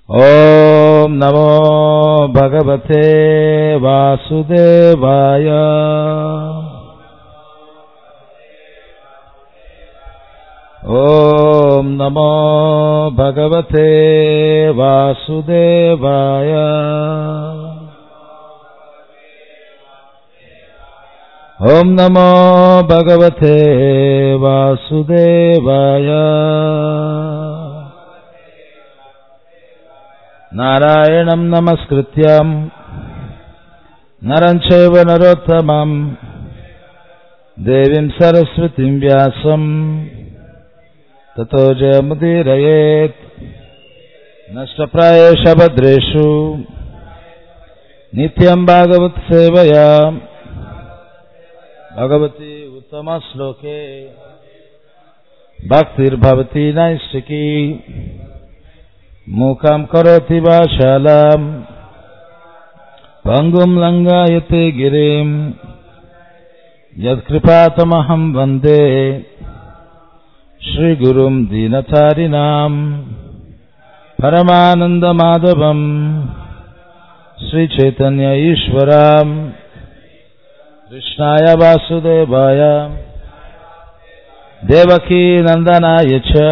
ॐ नमो भगवते वासुदेवाय ॐ नमो भगवते वासुदेवाय ॐ नमो भगवते वासुदेवाय नारायणं नमस्कृत्यम् नरं चैव नरोत्तमम् देवीं सरस्वतीं व्यासम् ततो जयमुदीरयेत् नष्टप्रायेष भद्रेषु नित्यं भागवत्सेवया भगवती उत्तमश्लोके भक्तिर्भवती नैष्टिकी मूकं करोति वाशालाम् पङ्गुं लङ्गायते गिरिम् यत्कृपातमहं वन्दे श्रीगुरुं दीनचारिणाम् परमानन्दमाधवम् श्रीचैतन्य ईश्वराम् कृष्णाय वासुदेवाय देवकी नन्दनाय च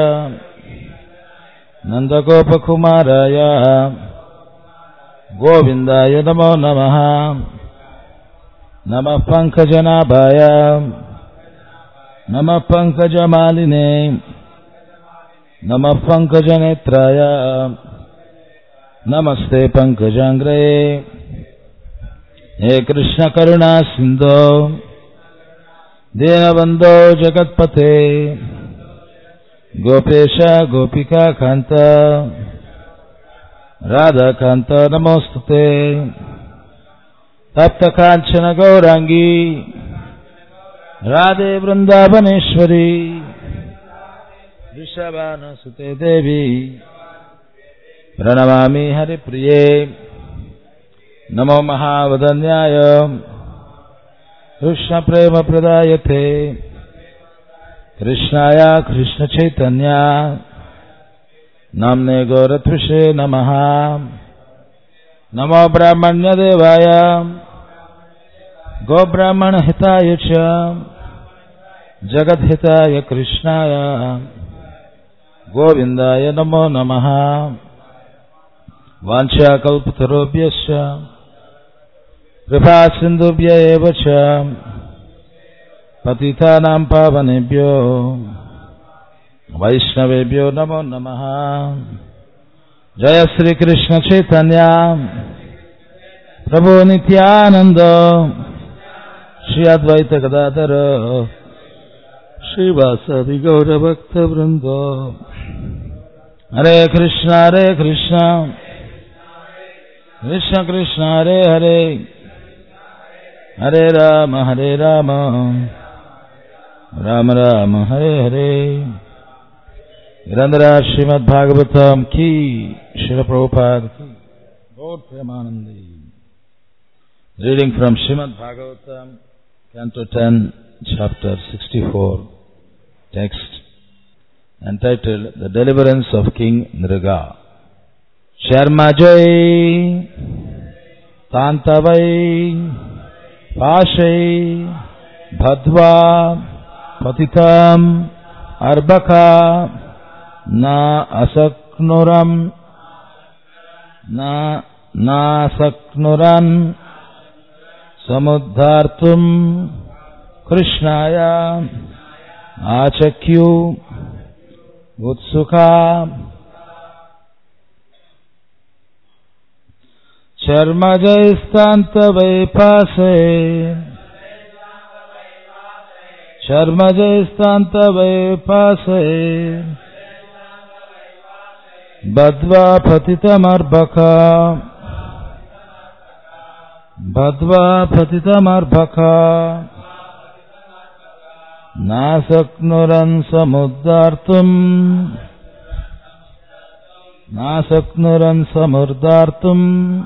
नन्दगोपकुमाराय गोविन्दाय नमो नमः नमः पङ्कजनाभाय नमः पङ्कजमालिने नमः पङ्कजनेत्राय नमस्ते पङ्कजाङ्ग्रे हे कृष्णकरुणा सिन्धो दीनबन्धो जगत्पते गोपेश गोपिका कान्त राधाकान्त नमोऽस्तु ते तप्तकाञ्चन गौराङ्गी राधे वृन्दावनेश्वरी वृषभानुसुते देवी प्रणमामि हरिप्रिये नमो महावदन्याय कृष्णप्रेमप्रदायते कृष्णाय कृष्णचैतन्या नाम्ने गौरत्विषे नमः नमो ब्राह्मण्यदेवाय गोब्राह्मणहिताय च जगद्हिताय कृष्णाय गोविन्दाय नमो नमः वाञ्छाकल्पतरुभ्यश्च कृपासिन्धुभ्य एव च पतितानां पावनेभ्यो वैष्णवेभ्यो नमो नमः जय श्रीकृष्ण चैतन्य प्रभु नित्यानन्द श्री अद्वैत गदाधर श्रीवासदि गौरभक्तवृन्द हरे कृष्ण हरे कृष्ण कृष्ण कृष्ण हरे हरे हरे राम हरे राम राम राम हरे हरे निरंतरा श्रीमद भागवतम की शिल प्रभुपाद की Gaura Premanande reading from Shrimad Bhagavatam canto 10 chapter 64 text entitled the deliverance of king nriga sharma jay tantavai पाशै भद्वा पतितम् अर्बका न असक्नुरम् न नासक्नुरन् समुद्धार्तुम् कृष्णाय आचक्यु उत्सुका चर्मजयस्तान्तवैपासे चर्मजयस्तान्तवैपासे बद्वा पतितमर्भका बद्वा पतितमर्भका नाशक्नुरन् समुद्धार्तुम् नाशक्नुरन् समुद्धार्तुम्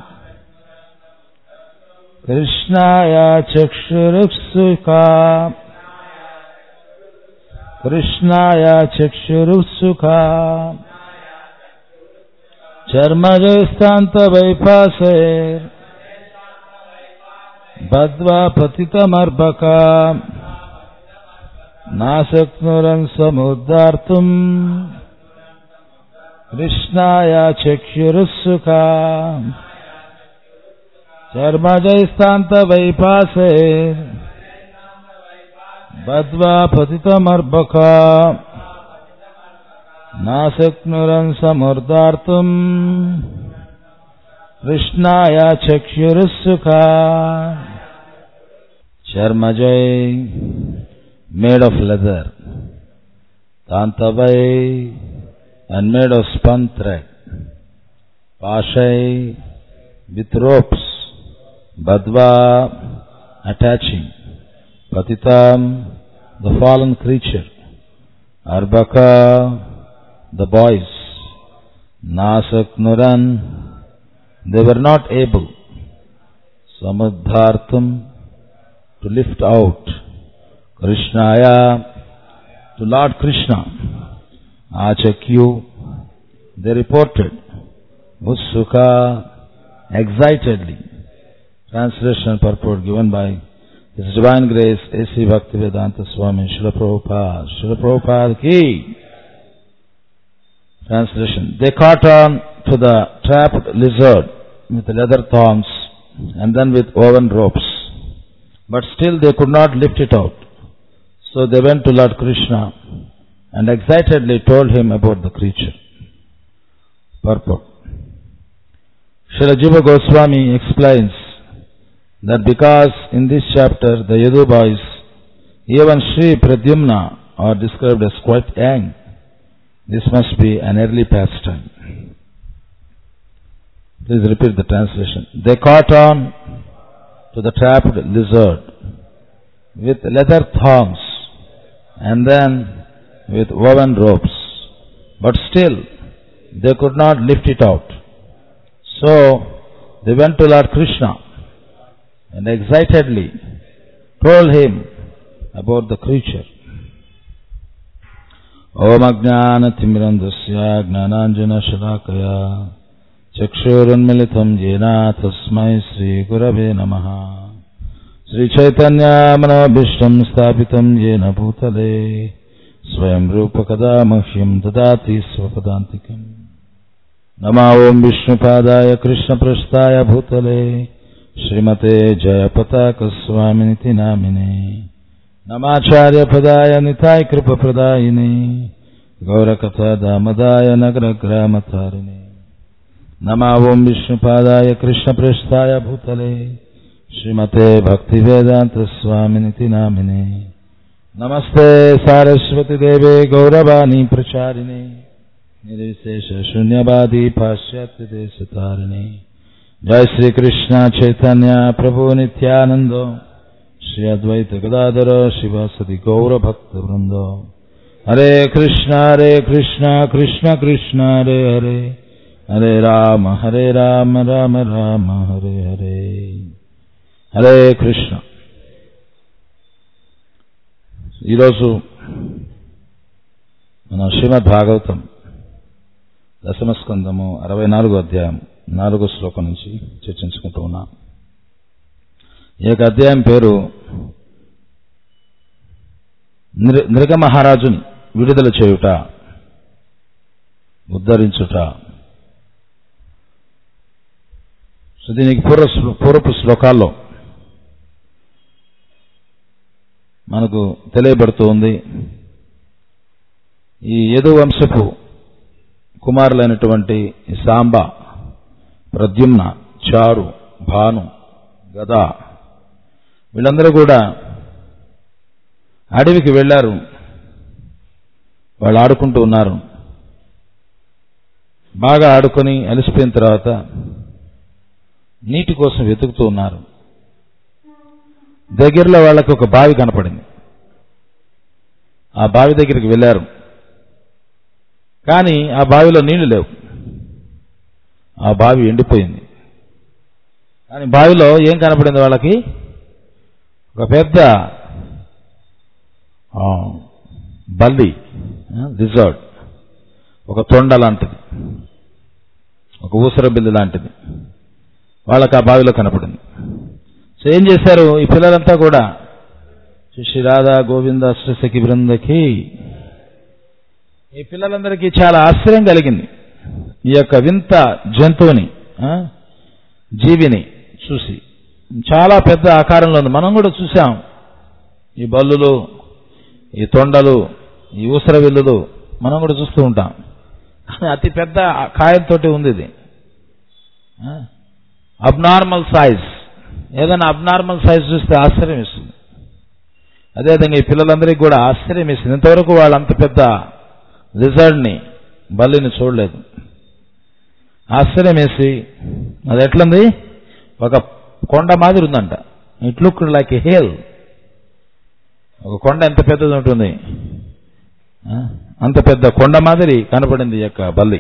कृष्णाय चक्षुरुत्सुका कृष्णाय चक्षुरुत्सुका చర్మజైస్తాంత వైపాసే బద్వా పతితమర్భక నాశక్నురన్ సముద్ధార్తుం కృష్ణాయ చక్షురుస్సుఖా చర్మజైస్తాంత వైపాసే బద్వా పతితమర్భక నాశక్నురన్ సమర్థార్థం కృష్ణాయ చక్షురుస్సుఖా చర్మజై మేడ్ ఆఫ్ లెదర్ తాంతవై and made of spun thread. Pashai with ropes. Badva attaching. Patitam the fallen creature. Arbaka the boys. Nasak Nuran they were not able. Samuddhartham to lift out. Krishnaya to Lord Krishna. Achakyu, they reported, Ussukha, excitedly. Translation and purport given by His Divine Grace A.C. Bhaktivedanta Swami Srila Prabhupada. Srila Prabhupada ki. Translation. They caught on to the trapped lizard with leather thongs and then with woven ropes. But still they could not lift it out. So they went to Lord Krishna and excitedly told him about the creature. Purport. Srila Jiva Goswami explains that because in this chapter the Yadu boys, even Sri Pradyumna are described as quite young, this must be an early pastime. Please repeat the translation. They caught on to the trapped lizard with leather thongs and then with woven ropes, but still they could not lift it out. So they went to Lord Krishna and excitedly told him about the creature. ॐ अज्ञानतिमिरन्दस्य ज्ञानाञ्जनशलाकया चक्षुरुन्मिलितं येन तस्मै श्रीगुरवे नमः श्रीचैतन्यामनोभीष्टं स्थापितं येन भूतले स्वयं रूपकदा मह्यं ददाति स्वपदान्तिकम् नमा ॐ विष्णुपादाय कृष्णपृष्ठाय भूतले श्रीमते जयपताकस्वामिनिति नामिने नमाचार्यपदाय निताय कृपप्रदायिने गौरकथा दामदाय नगरग्रामतारिणे नमा ॐ विष्णुपादाय कृष्णपृष्ठाय भूतले श्रीमते भक्तिवेदान्तस्वामिनिति नामिने नमस्ते सारस्वतीदेवे गौरवाणी प्रचारिणे निर्विशेष शून्यवादी पाश्चात्यदेशतारिणे जय श्री कृष्ण चैतन्य प्रभु नित्यानंद श्री अद्वैत गदाधर शिवासदि गौर भक्त वृंद हरे कृष्ण हरे कृष्ण कृष्ण कृष्ण हरे हरे हरे राम हरे राम राम राम हरे हरे హరే కృష్ణ ఈరోజు మన శ్రీమద్ భాగవతం దశమ స్కందము అరవై నాలుగో అధ్యాయం నాలుగో శ్లోకం నుంచి చర్చించుకుంటూ ఉన్నాం ఈ యొక్క అధ్యాయం పేరు నృగ మహారాజుని విడుదల చేయుట ఉద్ధరించుట సో దీనికి పూర్వ పూర్వపు శ్లోకాల్లో మనకు తెలియబడుతూ ఉంది ఈ యదు వంశపు కుమారులైనటువంటి సాంబ ప్రద్యుమ్న చారు భాను గద వీళ్ళందరూ కూడా అడవికి వెళ్ళారు వాళ్ళు ఆడుకుంటూ ఉన్నారు బాగా ఆడుకొని అలసిపోయిన తర్వాత నీటి కోసం వెతుకుతూ ఉన్నారు దగ్గరలో వాళ్ళకి ఒక బావి కనపడింది ఆ బావి దగ్గరికి వెళ్ళారు కానీ ఆ బావిలో నీళ్లు లేవు ఆ బావి ఎండిపోయింది కానీ బావిలో ఏం కనపడింది వాళ్ళకి ఒక పెద్ద బల్లి రిజర్డ్ ఒక తొండ లాంటిది ఒక ఊసర బిల్లు లాంటిది వాళ్ళకి ఆ బావిలో కనపడింది సో ఏం చేశారు ఈ పిల్లలంతా కూడా శ్రీ రాధా గోవింద శ్రీసఖి బృందకి ఈ పిల్లలందరికీ చాలా ఆశ్చర్యం కలిగింది ఈ యొక్క వింత జంతువుని ఆ, జీవిని చూసి చాలా పెద్ద ఆకారంలో ఉంది మనం కూడా చూసాం ఈ బల్లులు ఈ తొండలు ఈ ఊసర విల్లులు మనం కూడా చూస్తూ ఉంటాం కానీ అతి పెద్ద కాయంతో ఉంది ఇది అబ్నార్మల్ సైజ్ ఏదైనా అబ్నార్మల్ సైజ్ చూస్తే ఆశ్చర్యం ఇస్తుంది అదేవిధంగా ఈ పిల్లలందరికీ కూడా ఆశ్చర్యం ఇస్తుంది ఇంతవరకు వాళ్ళు అంత పెద్ద లిజర్డ్ని బల్లిని చూడలేదు ఆశ్చర్యం వేసి అది ఎట్లుంది ఒక కొండ మాదిరి ఉందంట it look like a whale ఒక కొండ ఎంత పెద్దది ఉంటుంది ఆ, అంత పెద్ద కొండ మాదిరి కనపడింది ఈ యొక్క బల్లి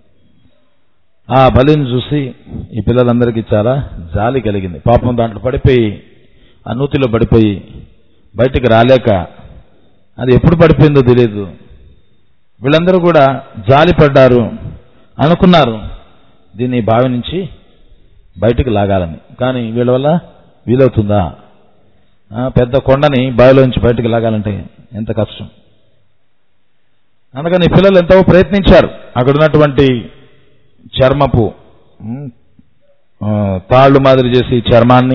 ఆ బలిని చూసి ఈ పిల్లలందరికీ చాలా జాలి కలిగింది పాపం దాంట్లో పడిపోయి ఆ నూతిలో పడిపోయి బయటికి రాలేక అది ఎప్పుడు పడిపోయిందో తెలియదు వీళ్ళందరూ కూడా జాలి పడ్డారు అనుకున్నారు దీన్ని బావి నుంచి బయటికి లాగాలని కానీ వీళ్ళ వల్ల వీలవుతుందా ఆ, పెద్ద కొండని బావిలో నుంచి బయటికి లాగాలంటే ఎంత కష్టం అందుకని ఈ పిల్లలు ఎంతో ప్రయత్నించారు అక్కడ ఉన్నటువంటి చర్మపు ఉమ్, ఆ, తాళ్ళు మాదిరి చేసి చర్మాన్ని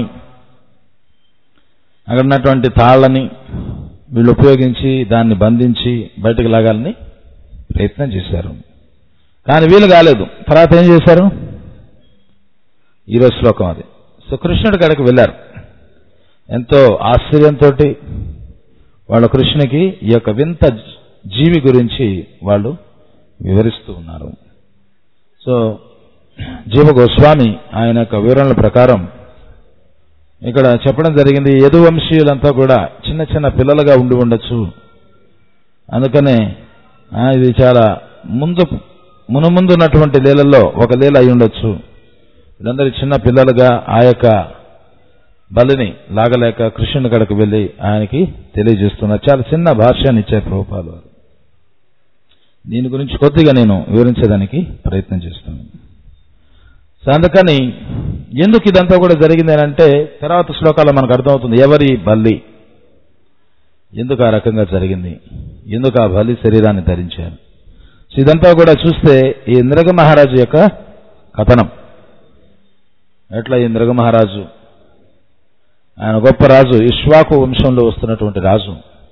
అక్కడ ఉన్నటువంటి తాళ్ళని వీళ్ళు ఉపయోగించి దాన్ని బంధించి బయటకు లాగాలని ప్రయత్నం చేశారు కానీ వీలు కాలేదు తర్వాత ఏం చేశారు ఈరోజు శ్లోకం అది సో కృష్ణుడి కాడికి వెళ్ళారు ఎంతో ఆశ్చర్యంతో వాళ్ళ కృష్ణునికి ఈ యొక్క వింత జీవి గురించి వాళ్ళు వివరిస్తూ ఉన్నారు సో జీవ గోస్వామి ఆయన యొక్క వివరణల ప్రకారం ఇక్కడ చెప్పడం జరిగింది యదువంశీయులంతా కూడా చిన్న చిన్న పిల్లలుగా ఉండి ఉండొచ్చు అందుకనే ఆ, ఇది చాలా ముందు మునుముందు ఉన్నటువంటి లీలల్లో ఒక లీల అయి ఉండొచ్చు వీళ్ళందరూ చిన్న పిల్లలుగా ఆ యొక్క బలిని లాగలేక కృష్ణుని కడకు వెళ్ళి ఆయనకి తెలియజేస్తున్నారు చాలా చిన్న భాష్యాన్ని ఇచ్చారు ప్రభుపాలు వారు దీని గురించి కొద్దిగా నేను వివరించడానికి ప్రయత్నం చేస్తున్నాను సో అందుకని ఎందుకు ఇదంతా కూడా జరిగింది అని అంటే తర్వాత శ్లోకాల్లో మనకు అర్థమవుతుంది ఎవరి బల్లి ఎందుకు ఆ రకంగా జరిగింది ఎందుకు ఆ బలి శరీరాన్ని ధరించారు సో ఇదంతా కూడా చూస్తే ఈ ఇంద్రగ మహారాజు యొక్క కథనం ఎట్లా ఈ ఇంద్రగ మహారాజు ఆయన గొప్ప రాజు ఇష్వాకు వంశంలో వస్తున్నటువంటి రాజు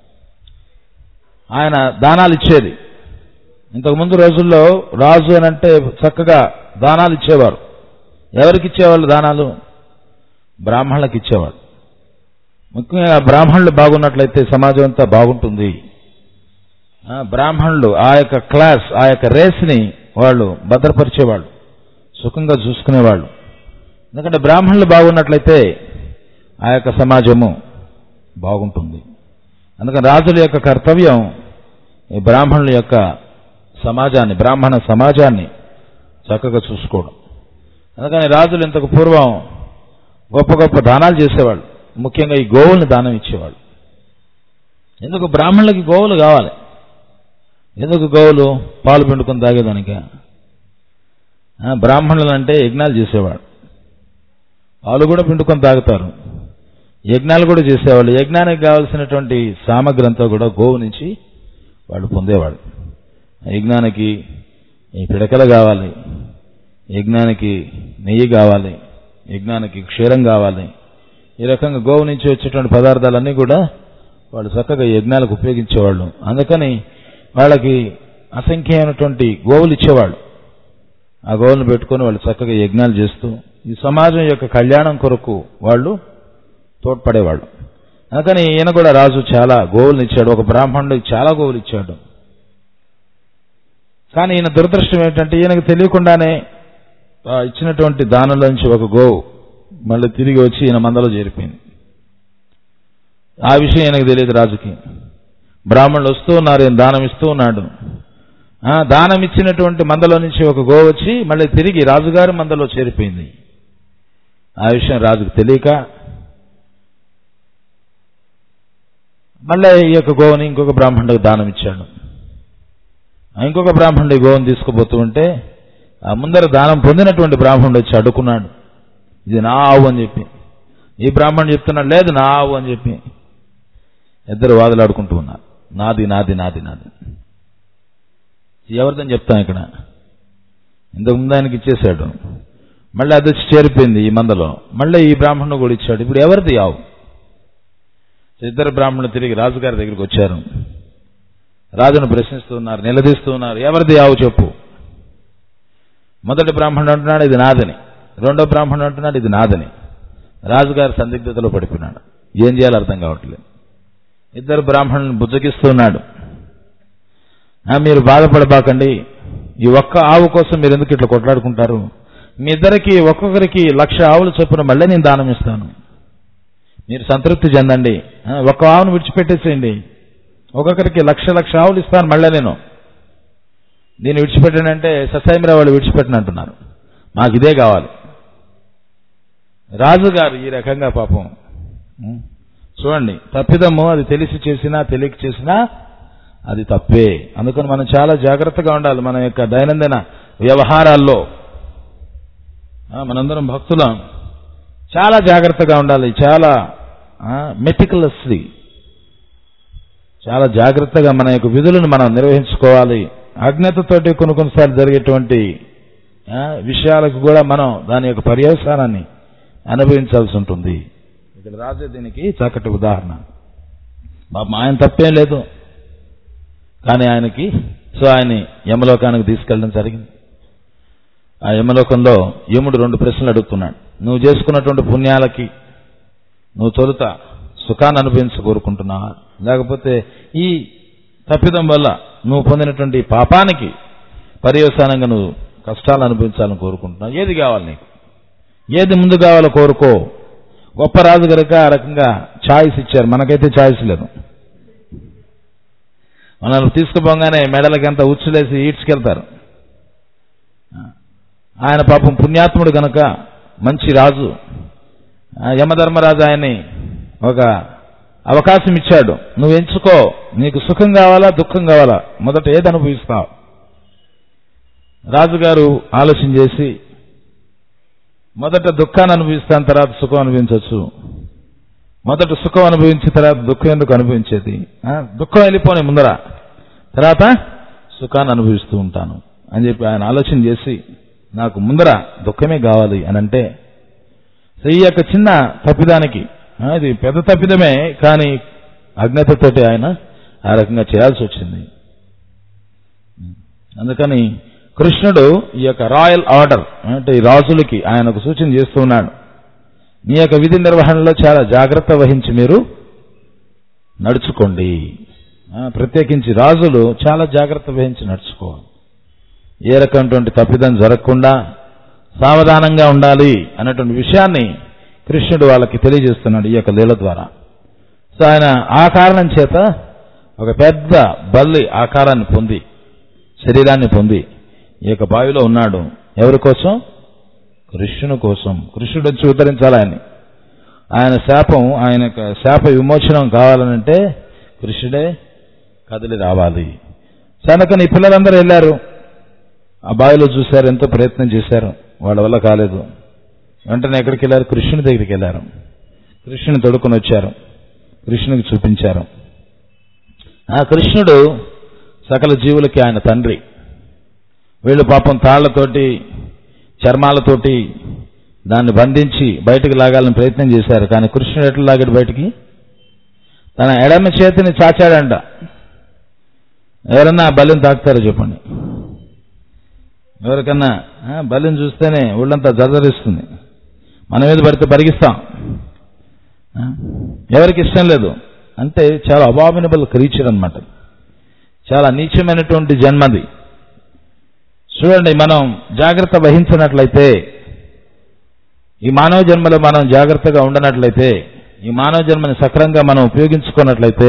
ఆయన దానాలు ఇచ్చేది ఇంతకు ముందు రోజుల్లో రాజు అని అంటే చక్కగా దానాలు ఇచ్చేవారు ఎవరికి ఇచ్చేవాళ్ళు దానాలు బ్రాహ్మణులకు ఇచ్చేవాళ్ళు ముఖ్యంగా బ్రాహ్మణులు బాగున్నట్లయితే సమాజం అంతా బాగుంటుంది ఆ, బ్రాహ్మణులు ఆ యొక్క క్లాస్ ఆ యొక్క రేస్ని వాళ్ళు భద్రపరిచేవాళ్ళు సుఖంగా చూసుకునేవాళ్ళు ఎందుకంటే బ్రాహ్మణులు బాగున్నట్లయితే ఆ యొక్క సమాజము బాగుంటుంది అందుకని రాజుల యొక్క కర్తవ్యం ఈ బ్రాహ్మణుల యొక్క సమాజాన్ని బ్రాహ్మణ సమాజాన్ని చక్కగా చూసుకోవడం అందుకని రాజులు ఇంతకు పూర్వం గొప్ప గొప్ప దానాలు చేసేవాళ్ళు ముఖ్యంగా ఈ గోవుల్ని దానం ఇచ్చేవాళ్ళు ఎందుకు బ్రాహ్మణులకి గోవులు కావాలి ఎందుకు గోవులు పాలు పిండుకొని తాగేదానిక ఆ, బ్రాహ్మణులు అంటే యజ్ఞాలు చేసేవాడు వాళ్ళు కూడా పిండుకొని తాగుతారు యజ్ఞాలు కూడా చేసేవాళ్ళు యజ్ఞానికి కావాల్సినటువంటి సామగ్రి అంతా కూడా గోవు నుంచి వాళ్ళు పొందేవాడు యజ్ఞానికి ఈ పిడకలు కావాలి యజ్ఞానికి నెయ్యి కావాలి యజ్ఞానికి క్షీరం కావాలి ఈ రకంగా గోవు నుంచి వచ్చేటువంటి పదార్థాలన్నీ కూడా వాళ్ళు చక్కగా యజ్ఞాలకు ఉపయోగించేవాళ్ళు అందుకని వాళ్ళకి అసంఖ్యమైనటువంటి గోవులు ఇచ్చేవాళ్ళు ఆ గోవులను పెట్టుకొని వాళ్ళు చక్కగా యజ్ఞాలు చేస్తూ ఈ సమాజం యొక్క కళ్యాణం కొరకు వాళ్ళు తోడ్పడేవాళ్ళు అందుకని ఈయన కూడా రాజు చాలా గోవులను ఇచ్చాడు ఒక బ్రాహ్మణుడికి చాలా గోవులు ఇచ్చాడు కానీ ఈయన దురదృష్టం ఏంటంటే ఈయనకు తెలియకుండానే ఆ ఇచ్చినటువంటి దానంలోంచి ఒక గోవు మళ్ళీ తిరిగి వచ్చి ఈయన మందలో చేరిపోయింది ఆ విషయం ఈయనకు తెలియదు రాజుకి బ్రాహ్మణులు వస్తూ ఉన్నారు ఈయన దానం ఇస్తూ ఉన్నాడు ఆ, దానం ఇచ్చినటువంటి మందలో నుంచి ఒక గోవు వచ్చి మళ్ళీ తిరిగి రాజుగారి మందలో చేరిపోయింది ఆ విషయం రాజుకు తెలియక మళ్ళీ ఈ యొక్క గోవుని ఇంకొక బ్రాహ్మణుడికి దానం ఇచ్చాడు ఆ ఇంకొక బ్రాహ్మణుడి గోవుని తీసుకుపోతూ ఉంటే ఆ ముందర దానం పొందినటువంటి బ్రాహ్మణుడు వచ్చి అడ్డుకున్నాడు ఇది నా ఆవు అని చెప్పి ఈ బ్రాహ్మణుడు చెప్తున్నాడు లేదు నా ఆవు అని చెప్పి ఇద్దరు వాదులాడుకుంటూ ఉన్నారు నాది నాది నాది నాది ఎవరిదని చెప్తాం ఇక్కడ ఇంతకు ముందు ఆయనకి ఇచ్చేశాడు మళ్ళీ అది వచ్చి చేరిపోయింది ఈ మందలో మళ్ళీ ఈ బ్రాహ్మణుడు కూడా ఇచ్చాడు ఇప్పుడు ఎవరిది ఆవు ఇద్దరు బ్రాహ్మణులు తిరిగి రాజుగారి దగ్గరికి వచ్చారు రాజును ప్రశ్నిస్తూ ఉన్నారు నిలదీస్తూ ఉన్నారు ఎవరిది ఆవు చెప్పు మొదటి బ్రాహ్మణుడు అంటున్నాడు ఇది నాదని రెండో బ్రాహ్మణుడు అంటున్నాడు ఇది నాదని రాజుగారి సందిగ్ధతలో పడిపోయినాడు ఏం చేయాలో అర్థం కావట్లేదు ఇద్దరు బ్రాహ్మణులను బుజ్జగిస్తున్నాడు "ఆ, మీరు బాధపడబాకండి ఈ ఒక్క ఆవు కోసం మీరు ఎందుకు ఇట్లా కొట్లాడుకుంటారు మీ ఇద్దరికి ఒక్కొక్కరికి లక్ష ఆవులు చొప్పున మళ్ళీ నేను దానం ఇస్తాను మీరు సంతృప్తి చెందండి ఆ, ఒక్క ఆవును విడిచిపెట్టేసేయండి ఒక్కొక్కరికి లక్ష లక్ష ఆవులు ఇస్తాను మళ్ళీ నేను దీన్ని విడిచిపెట్టానంటే ససాయిమిరా వాళ్ళు విడిచిపెట్టనంటున్నారు మాకు ఇదే కావాలి రాజుగారు ఈ రకంగా పాపం ఉం, చూడండి తప్పిదము అది తెలిసి చేసినా తెలియక చేసినా అది తప్పే అందుకని మనం చాలా జాగ్రత్తగా ఉండాలి మన యొక్క దైనందిన వ్యవహారాల్లో ఆ, మనందరం భక్తులం చాలా జాగ్రత్తగా ఉండాలి చాలా మెటికులస్లీ చాలా జాగ్రత్తగా మన యొక్క విధులను మనం నిర్వహించుకోవాలి అజ్ఞతతోటి కొన్ని కొన్నిసార్లు జరిగేటువంటి ఆ, విషయాలకు కూడా మనం దాని యొక్క పర్యవసానాన్ని అనుభవించాల్సి ఉంటుంది ఇక్కడ రాజే దీనికి చక్కటి ఉదాహరణ పాపం ఆయన తప్పేం లేదు కానీ ఆయనకి సో ఆయన్ని యమలోకానికి తీసుకెళ్ళడం జరిగింది ఆ యమలోకంలో యముడు రెండు ప్రశ్నలు అడుగుతున్నాడు నువ్వు చేసుకున్నటువంటి పుణ్యాలకి నువ్వు తొలుత సుఖాన్ని అనుభవించ కోరుకుంటున్నావా లేకపోతే ఈ తప్పిదం వల్ల నువ్వు పొందినటువంటి పాపానికి పర్యవసానంగా నువ్వు కష్టాలు అనుభవించాలని కోరుకుంటున్నావు ఏది కావాలి నీకు ఏది ముందు కావాలో కోరుకో గొప్ప రాజు కనుక ఆ రకంగా ఛాయిస్ ఇచ్చారు మనకైతే ఛాయిస్ లేదు మనల్ని తీసుకుపోగానే మెడలకంతా ఉచ్చులేసి ఈడ్చుకెళ్తారు ఆయన పాపం పుణ్యాత్ముడు గనక మంచి రాజు ఆ యమధర్మరాజు ఆయన్ని ఒక అవకాశం ఇచ్చాడు నువ్వు ఎంచుకో నీకు సుఖం కావాలా దుఃఖం కావాలా మొదట ఏది అనుభవిస్తావు రాజుగారు ఆలోచన చేసి మొదట దుఃఖాన్ని అనుభవిస్తాను తర్వాత సుఖం అనుభవించవచ్చు మొదట సుఖం అనుభవించిన తర్వాత దుఃఖం ఎందుకు అనుభవించేది ఆ, దుఃఖం వెళ్ళిపోని ముందర తర్వాత సుఖాన్ని అనుభవిస్తూ ఉంటాను అని చెప్పి ఆయన ఆలోచన చేసి నాకు ముందర దుఃఖమే కావాలి అని అంటే సో ఈ యొక్క చిన్న తప్పిదానికి ఆ, ఇది పెద్ద తప్పిదమే కానీ అజ్ఞతతోటి ఆయన ఆ రకంగా చేయాల్సి వచ్చింది అందుకని కృష్ణుడు ఈ యొక్క రాయల్ ఆర్డర్ అంటే ఈ రాజులకి ఆయన ఒక సూచన చేస్తూ ఉన్నాడు మీ యొక్క విధి నిర్వహణలో చాలా జాగ్రత్త వహించి మీరు నడుచుకోండి ఆ, ప్రత్యేకించి రాజులు చాలా జాగ్రత్త వహించి నడుచుకోవాలి ఏ రకమైనటువంటి తప్పిదం జరగకుండా సావధానంగా ఉండాలి అన్నటువంటి విషయాన్ని కృష్ణుడు వాళ్ళకి తెలియజేస్తున్నాడు ఈ యొక్క లీల ద్వారా సో ఆయన ఆ కారణం చేత ఒక పెద్ద బల్లి ఆకారాన్ని పొంది శరీరాన్ని పొంది ఈ యొక్క బావిలో ఉన్నాడు ఎవరి కోసం కృష్ణుని కోసం కృష్ణుడు వచ్చి ఉద్ధరించాలి ఆయన్ని ఆయన శాపం ఆయన యొక్క శాప విమోచనం కావాలనంటే కృష్ణుడే కదిలి రావాలి సనకని ఈ పిల్లలందరూ వెళ్ళారు ఆ బావిలో చూశారు ఎంతో ప్రయత్నం చేశారు వాళ్ళ వల్ల కాలేదు వెంటనే ఎక్కడికి వెళ్ళారు కృష్ణుని దగ్గరికి వెళ్ళారు కృష్ణుని తొడుకొని వచ్చారు కృష్ణునికి చూపించారు ఆ కృష్ణుడు సకల జీవులకి ఆయన తండ్రి వీళ్ళు పాపం తాళ్లతోటి చర్మాలతోటి దాన్ని బంధించి బయటకు లాగాలని ప్రయత్నం చేశారు కానీ కృష్ణుడు ఎట్లా లాగాడు బయటికి తన ఎడమ చేతిని చాచాడంట ఎవరన్నా ఆ బలిని తాకుతారో చెప్పండి ఎవరికన్నా ఆ, బలిని చూస్తేనే ఒళ్ళంతా జర్జరిస్తుంది మన మీద పడితే పరిగిస్తాం ఆ, ఎవరికి ఇష్టం లేదు అంటే చాలా అబామినబుల్ క్రీచర్ అన్నమాట చాలా నీచమైనటువంటి జన్మది చూడండి మనం జాగ్రత్త వహించినట్లయితే ఈ మానవ జన్మలో మనం జాగ్రత్తగా ఉండనట్లయితే ఈ మానవ జన్మని సక్రంగా మనం ఉపయోగించుకున్నట్లయితే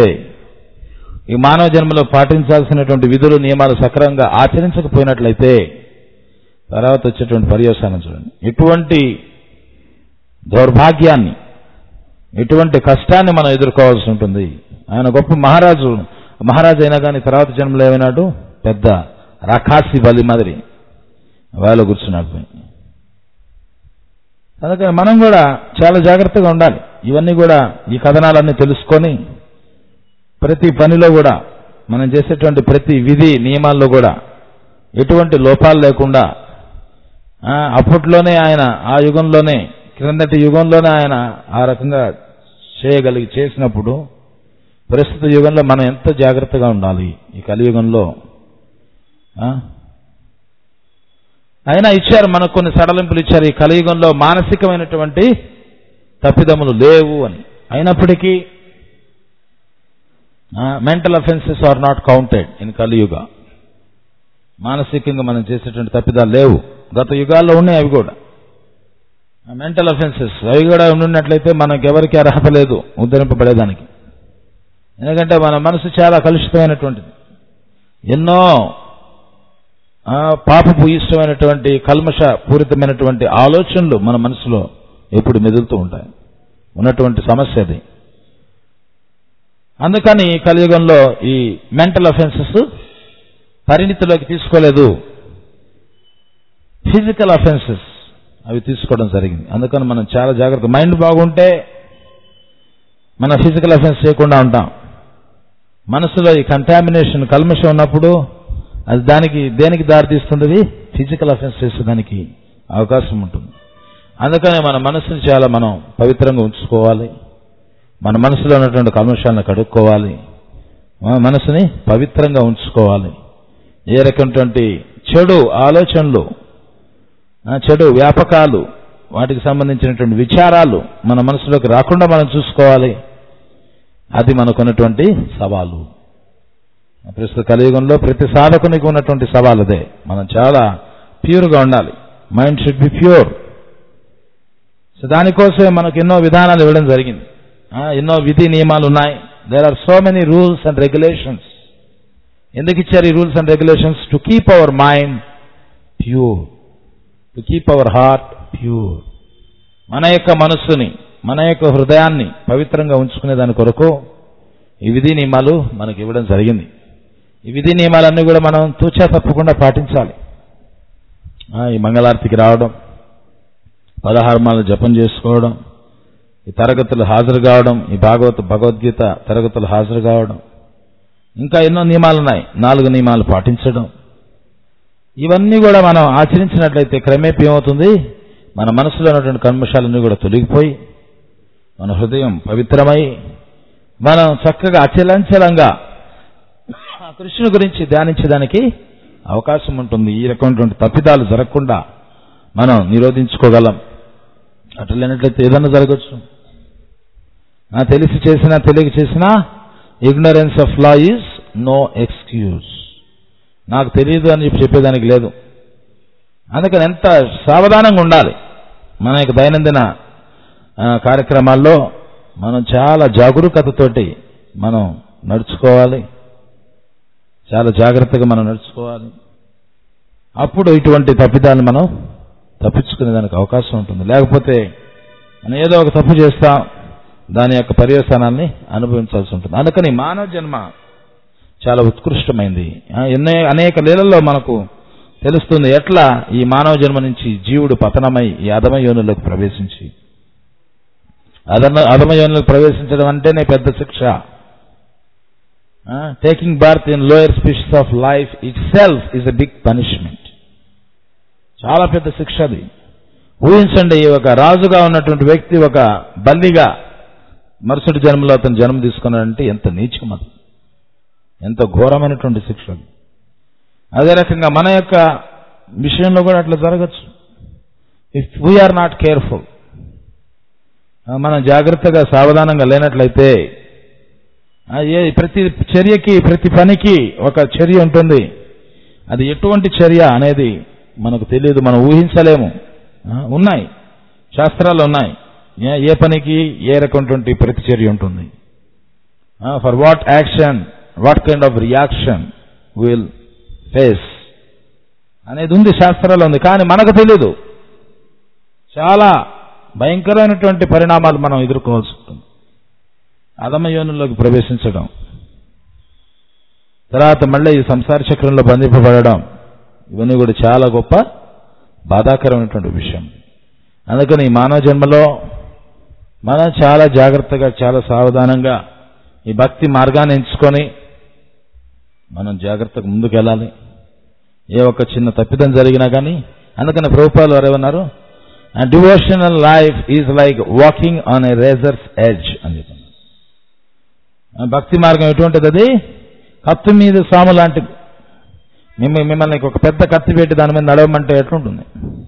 ఈ మానవ జన్మలో పాటించాల్సినటువంటి విధులు నియమాలు సక్రమంగా ఆచరించకపోయినట్లయితే తర్వాత వచ్చేటువంటి పర్యవసానం చూడండి ఎటువంటి దౌర్భాగ్యాన్ని ఎటువంటి కష్టాన్ని మనం ఎదుర్కోవాల్సి ఉంటుంది ఆయన గొప్ప మహారాజు మహారాజు అయినా కానీ తర్వాత జన్మలో ఏమైనాడు పెద్ద రాకాసి బలి మాదిరి వేళ కూర్చున్నాడు పోయి అందుకని మనం కూడా చాలా జాగ్రత్తగా ఉండాలి ఇవన్నీ కూడా ఈ కథనాలన్నీ తెలుసుకొని ప్రతి పనిలో కూడా మనం చేసేటువంటి ప్రతి విధి నియమాల్లో కూడా ఎటువంటి లోపాలు లేకుండా ఆ, అప్పట్లోనే ఆయన ఆ యుగంలోనే క్రిందటి యుగంలోనే ఆయన ఆ రకంగా చేయగలిగి చేసినప్పుడు ప్రస్తుత యుగంలో మనం ఎంత జాగ్రత్తగా ఉండాలి ఈ కలియుగంలో ఆ? అయినా ఇచ్చారు మనకు కొన్ని సడలింపులు ఇచ్చారు ఈ కలియుగంలో మానసికమైనటువంటి తప్పిదములు లేవు అని అయినప్పటికీ mental offences are not counted in Kaliyuga మానసికంగా మనం చేసేటువంటి తప్పిదాలు లేవు గత యుగాల్లో ఉన్నాయి అవి కూడా మెంటల్ అఫెన్సెస్ అవి కూడా ఉన్నట్లయితే మనకు ఎవరికి అర్హత లేదు ఉద్ధరింపబడేదానికి ఎందుకంటే మన మనసు చాలా కలుషితమైనటువంటిది ఎన్నో ఆ, పాపపు ఇష్టమైనటువంటి కల్మష పూరితమైనటువంటి ఆలోచనలు మన మనసులో ఎప్పుడు మెదులుతూ ఉంటాయి ఉన్నటువంటి సమస్య అది అందుకని ఈ కలియుగంలో ఈ మెంటల్ అఫెన్సెస్ పరిణితిలోకి తీసుకోలేదు ఫిజికల్ అఫెన్సెస్ అవి తీసుకోవడం జరిగింది అందుకని మనం చాలా జాగ్రత్త మైండ్ బాగుంటే మన ఫిజికల్ అఫెన్స్ చేయకుండా ఉంటాం మనసులో ఈ కంటామినేషన్ కల్మషం ఉన్నప్పుడు అది దానికి దేనికి దారితీస్తుంది ఫిజికల్ అఫెన్స్ చేసేదానికి అవకాశం ఉంటుంది అందుకని మన మనసుని చాలా మనం పవిత్రంగా ఉంచుకోవాలి మన మనసులో ఉన్నటువంటి కల్మషాలను కడుక్కోవాలి మన మనసుని పవిత్రంగా ఉంచుకోవాలి ఏ రకమైనటువంటి చెడు ఆలోచనలు ఆ, చెడు వ్యాపకాలు వాటికి సంబంధించినటువంటి విచారాలు మన మనసులోకి రాకుండా మనం చూసుకోవాలి అది మనకున్నటువంటి సవాలు ప్రస్తుత కలియుగంలో ప్రతి సాధకునికి ఉన్నటువంటి సవాల్ అదే మనం చాలా ప్యూర్గా ఉండాలి mind should be pure so దానికోసమే మనకు ఎన్నో విధానాలు ఇవ్వడం జరిగింది ఆ, ఎన్నో విధి నియమాలు ఉన్నాయి there are so many rules and regulations ఎందుకు ఇచ్చారు ఈ rules and regulations to keep our mind pure to keep our heart pure మన యొక్క మనస్సుని మన యొక్క హృదయాన్ని పవిత్రంగా ఉంచుకునే దాని కొరకు ఈ విధి నియమాలు మనకి ఇవ్వడం జరిగింది ఈ విధి నియమాలన్నీ కూడా మనం తూచా తప్పకుండా పాటించాలి ఆ, ఈ మంగళారతికి రావడం పదహారమాలు జపం చేసుకోవడం ఈ తరగతులు హాజరు కావడం ఈ భాగవత భగవద్గీత తరగతులు హాజరు కావడం ఇంకా ఎన్నో నియమాలు ఉన్నాయి నాలుగు నియమాలు పాటించడం ఇవన్నీ కూడా మనం ఆచరించినట్లయితే క్రమేపీ ఏమవుతుంది మన మనసులో ఉన్నటువంటి కల్మషాలన్నీ కూడా తొలగిపోయి మన హృదయం పవిత్రమై మనం చక్కగా అచలంచలంగా ఆ కృష్ణుని గురించి ధ్యానించడానికి అవకాశం ఉంటుంది ఈ రకమైనటువంటి తప్పిదాలు జరగకుండా మనం నిరోధించుకోగలం అట్లా లేనట్లయితే ఏదన్నా జరగచ్చు ఆ, తెలిసి చేసినా తెలియక చేసినా ignorance of law is no excuse నాకు తెలియదు అని చెప్పి చెప్పేదానికి లేదు అందుకని ఎంత సావధానంగా ఉండాలి మన యొక్క దైనందిన ఆ, కార్యక్రమాల్లో మనం చాలా జాగరూకతతోటి మనం నడుచుకోవాలి చాలా జాగ్రత్తగా మనం నడుచుకోవాలి అప్పుడు ఇటువంటి తప్పిదాన్ని మనం తప్పించుకునే దానికి అవకాశం ఉంటుంది లేకపోతే మనం ఏదో ఒక తప్పు చేస్తాం దాని యొక్క పర్యవసానాన్ని అనుభవించాల్సి ఉంటుంది అందుకని మానవ జన్మ చాలా ఉత్కృష్టమైంది ఆ, ఎన్నో అనేక లీలల్లో మనకు తెలుస్తుంది ఎట్లా ఈ మానవ జన్మ నుంచి జీవుడు పతనమై ఈ అధమ యోనులకు ప్రవేశించి అధమ అధమ యోనులకు ప్రవేశించడం అంటేనే పెద్ద శిక్ష taking birth in lower species of life itself is a big punishment చాలా పెద్ద శిక్ష అది ఊహించండి ఒక రాజుగా ఉన్నటువంటి వ్యక్తి ఒక బల్లిగా మరుసటి జన్మలో అతను జన్మ తీసుకున్నాడంటే ఎంత నీచం అది ఎంత ఘోరమైనటువంటి శిక్ష అది అదే రకంగా మన యొక్క విషయంలో కూడా అట్లా జరగచ్చు ఇఫ్ వీఆర్ నాట్ కేర్ఫుల్ మనం జాగ్రత్తగా సావధానంగా లేనట్లయితే ఆ, ఏ ప్రతి చర్యకి ప్రతి పనికి ఒక చర్య ఉంటుంది అది ఎటువంటి చర్య అనేది మనకు తెలియదు మనం ఊహించలేము ఆ, ఉన్నాయి శాస్త్రాలు ఉన్నాయి ఏ- ఏ పనికి ఏ రకమైనటువంటి ప్రతిచర్య ఉంటుంది for what action what kind of reaction will face అనేది ఉంది శాస్త్రాల్లో ఉంది కానీ మనకు తెలియదు చాలా భయంకరమైనటువంటి పరిణామాలు మనం ఎదుర్కోవాల్సి ఉంటుంది అధమయోనుల్లోకి ప్రవేశించడం తర్వాత మళ్ళీ ఈ సంసార చక్రంలో బంధింపబడడం ఇవన్నీ కూడా చాలా గొప్ప బాధాకరమైనటువంటి విషయం అందుకని ఈ మానవ జన్మలో మనం చాలా జాగ్రత్తగా చాలా సావధానంగా ఈ భక్తి మార్గాన్ని ఎంచుకొని మనం జాగ్రత్తగా ముందుకెళ్ళాలి ఏ ఒక్క చిన్న తప్పిదం జరిగినా కానీ అందుకని ప్రభుపాలు వారు ఏమన్నారు devotional life is like walking on a razor's edge అని చెప్పారు ఆ భక్తి మార్గం ఎటువంటిది అది కత్తి మీద సాము లాంటిది మిమ్మల్ని మిమ్మల్ని ఒక పెద్ద కత్తి పెట్టి దాని మీద నడవమంటే ఎట్లుంటుంది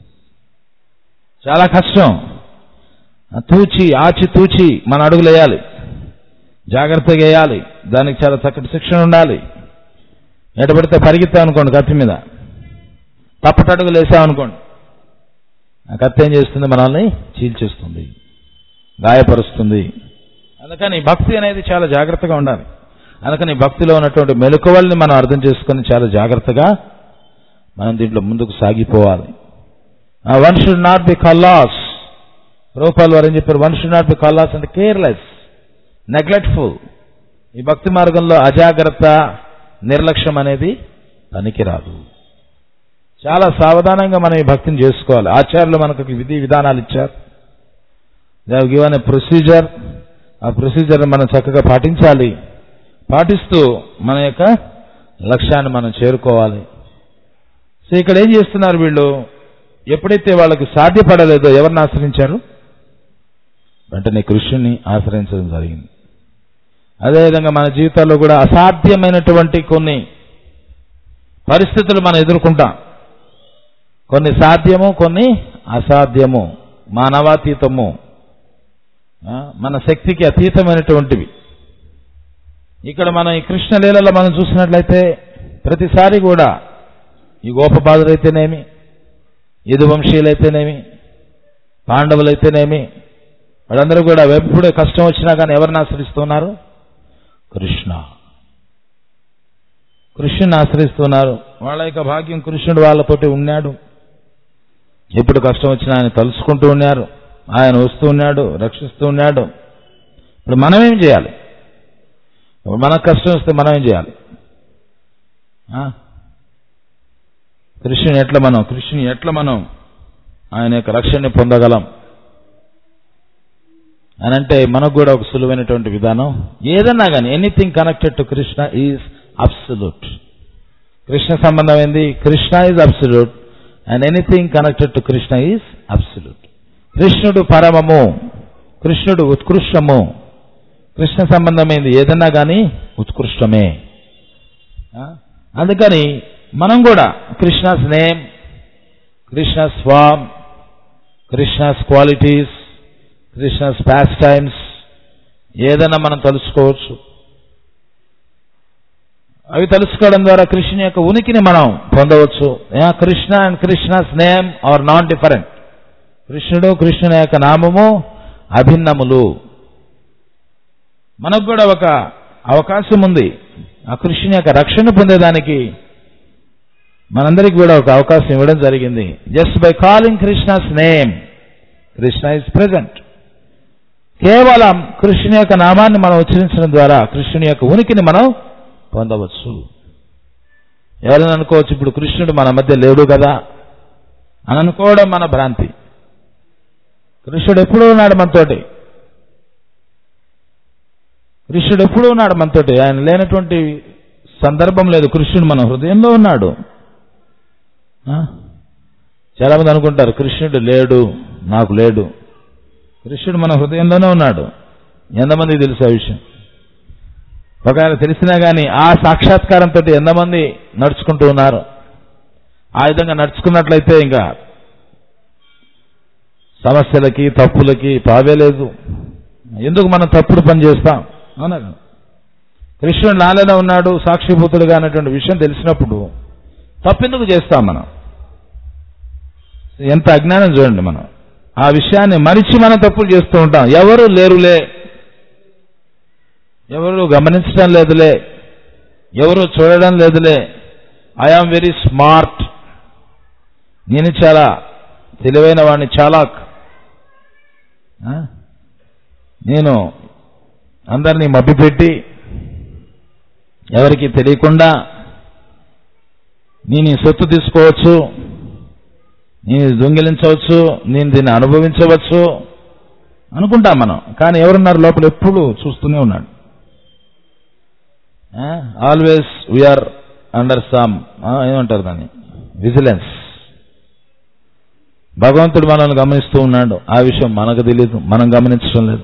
చాలా కష్టం ఆ తూచి ఆచి తూచి మన అడుగులు వేయాలి జాగ్రత్తగా వేయాలి దానికి చాలా చక్కటి శిక్షణ ఉండాలి ఎటపడితే పరిగెత్తాం అనుకోండి కత్తి మీద తప్పటడుగులు వేసామనుకోండి ఆ కత్తి ఏం చేస్తుంది మనల్ని చీల్చేస్తుంది గాయపరుస్తుంది అందుకని భక్తి అనేది చాలా జాగ్రత్తగా ఉండాలి అందుకని భక్తిలో ఉన్నటువంటి మెలకువల్ని మనం అర్థం చేసుకొని చాలా జాగ్రత్తగా మనం దీంట్లో ముందుకు సాగిపోవాలి one should not be callous రూపాయలు వారు ఏం చెప్పారు one should not be callous అంటే కేర్లెస్ నెగ్లెక్ట్ఫుల్ ఈ భక్తి మార్గంలో అజాగ్రత్త నిర్లక్ష్యం అనేది పనికిరాదు చాలా సావధానంగా మనం ఈ భక్తిని చేసుకోవాలి ఆచార్యులు మనకు ఒక విధి విధానాలు ఇచ్చారు దే గివన్ ఏ ప్రొసీజర్ ఆ ప్రొసీజర్ మనం చక్కగా పాటించాలి పాటిస్తూ మన యొక్క లక్ష్యాన్ని మనం చేరుకోవాలి సో ఇక్కడ ఏం చేస్తున్నారు వీళ్ళు ఎప్పుడైతే వాళ్ళకి సాధ్యపడలేదో ఎవరిని ఆశ్రయించారు వెంటనే కృష్ణుని ఆశ్రయించడం జరిగింది అదేవిధంగా మన జీవితాల్లో కూడా అసాధ్యమైనటువంటి కొన్ని పరిస్థితులు మనం ఎదుర్కొంటాం కొన్ని సాధ్యము కొన్ని అసాధ్యము మానవాతీతము ఆ, మన శక్తికి అతీతమైనటువంటివి ఇక్కడ మనం ఈ కృష్ణ లీలలో మనం చూసినట్లయితే ప్రతిసారి కూడా ఈ గోపబాధులైతేనేమి యదువంశీయులైతేనేమి పాండవులైతేనేమి వాళ్ళందరూ కూడా ఎప్పుడే కష్టం వచ్చినా కానీ ఎవరిని ఆశ్రయిస్తున్నారు కృష్ణ కృష్ణుని ఆశ్రయిస్తున్నారు వాళ్ళ యొక్క భాగ్యం కృష్ణుడు వాళ్ళతోటి ఉన్నాడు ఎప్పుడు కష్టం వచ్చినా ఆయన తలుసుకుంటూ ఉన్నారు ఆయన వస్తూ ఉన్నాడు రక్షిస్తూ ఉన్నాడు ఇప్పుడు మనం ఏం చేయాలి ఇప్పుడు మనకు కష్టం వస్తే మనం ఏం చేయాలి ఆ? కృష్ణుని ఎట్లా మనం కృష్ణుని ఎట్లా మనం ఆయన యొక్క రక్షణని పొందగలం అని అంటే మనకు కూడా ఒక సులువైనటువంటి విధానం ఏదన్నా కానీ anything connected to Krishna is absolute Krishna సంబంధమైంది Krishna is absolute and anything connected to Krishna is absolute కృష్ణుడు పరమము కృష్ణుడు ఉత్కృష్టము కృష్ణ సంబంధమైంది ఏదన్నా కానీ ఉత్కృష్టమే ఆ? అందుకని మనం కూడా Krishna's name Krishna's form Krishna's qualities Krishna's pastimes ఏదైనా మనం తెలుసుకోవచ్చు అవి తెలుసుకోవడం ద్వారా కృష్ణ యొక్క ఉనికిని మనం పొందవచ్చు yeah, Krishna and Krishna's name are not different కృష్ణుడు కృష్ణుని యొక్క నామము అభిన్నములు మనకు కూడా ఒక అవకాశం ఉంది ఆ కృష్ణుని యొక్క రక్షణ పొందేదానికి మనందరికి కూడా ఒక అవకాశం ఇవ్వడం జరిగింది just by calling Krishna's name Krishna is present కేవలం కృష్ణుని యొక్క నామాన్ని మనం ఉచ్చరించడం ద్వారా కృష్ణుని యొక్క ఉనికిని మనం పొందవచ్చు ఎవరైనా అనుకోవచ్చు ఇప్పుడు కృష్ణుడు మన మధ్య లేడు కదా అని అనుకోవడం మన భ్రాంతి కృష్ణుడు ఎప్పుడూ ఉన్నాడు మనతోటి కృష్ణుడు ఎప్పుడూ ఉన్నాడు మనతోటి ఆయన లేనటువంటి సందర్భం లేదు కృష్ణుడు మన హృదయంలో ఉన్నాడు ఆ? చాలా మంది అనుకుంటారు కృష్ణుడు లేడు నాకు లేడు కృష్ణుడు మన హృదయంలోనే ఉన్నాడు ఎంతమందికి తెలుసు ఆ విషయం ఒకవేళ తెలిసినా కానీ ఆ సాక్షాత్కారంతో ఎంతమంది నడుచుకుంటూ ఉన్నారు ఆ విధంగా నడుచుకున్నట్లయితే ఇంకా సమస్యలకి తప్పులకి తావే లేదు ఎందుకు మనం తప్పుడు పని చేస్తాం అవునా కదా? కృష్ణుడు నాలోనే ఉన్నాడు సాక్షిభూతుడుగా అనేటువంటి విషయం తెలిసినప్పుడు తప్పెందుకు చేస్తాం మనం ఎంత అజ్ఞానం చూడండి మనం ఆ విషయాన్ని మరిచి మనం తప్పులు చేస్తూ ఉంటాం ఎవరు లేరులే ఎవరు గమనించడం లేదులే ఎవరు చూడడం లేదులే ఐఆమ్ వెరీ స్మార్ట్ నేను చాలా తెలివైన వాడిని చాలా నేను అందరినీ మభ్యపెట్టి ఎవరికి తెలియకుండా నేను ఈ సొత్తు తీసుకోవచ్చు నేను దొంగిలించవచ్చు నేను దీన్ని అనుభవించవచ్చు అనుకుంటాం మనం కానీ ఎవరున్నారు లోపల ఎప్పుడు చూస్తూనే ఉన్నాడు ఆల్వేస్ వీఆర్ అండర్ సమ్ ఏమంటారు దాన్ని విజిలెన్స్ భగవంతుడు మనల్ని గమనిస్తూ ఉన్నాడు ఆ విషయం మనకు తెలియదు మనం గమనించడం లేదు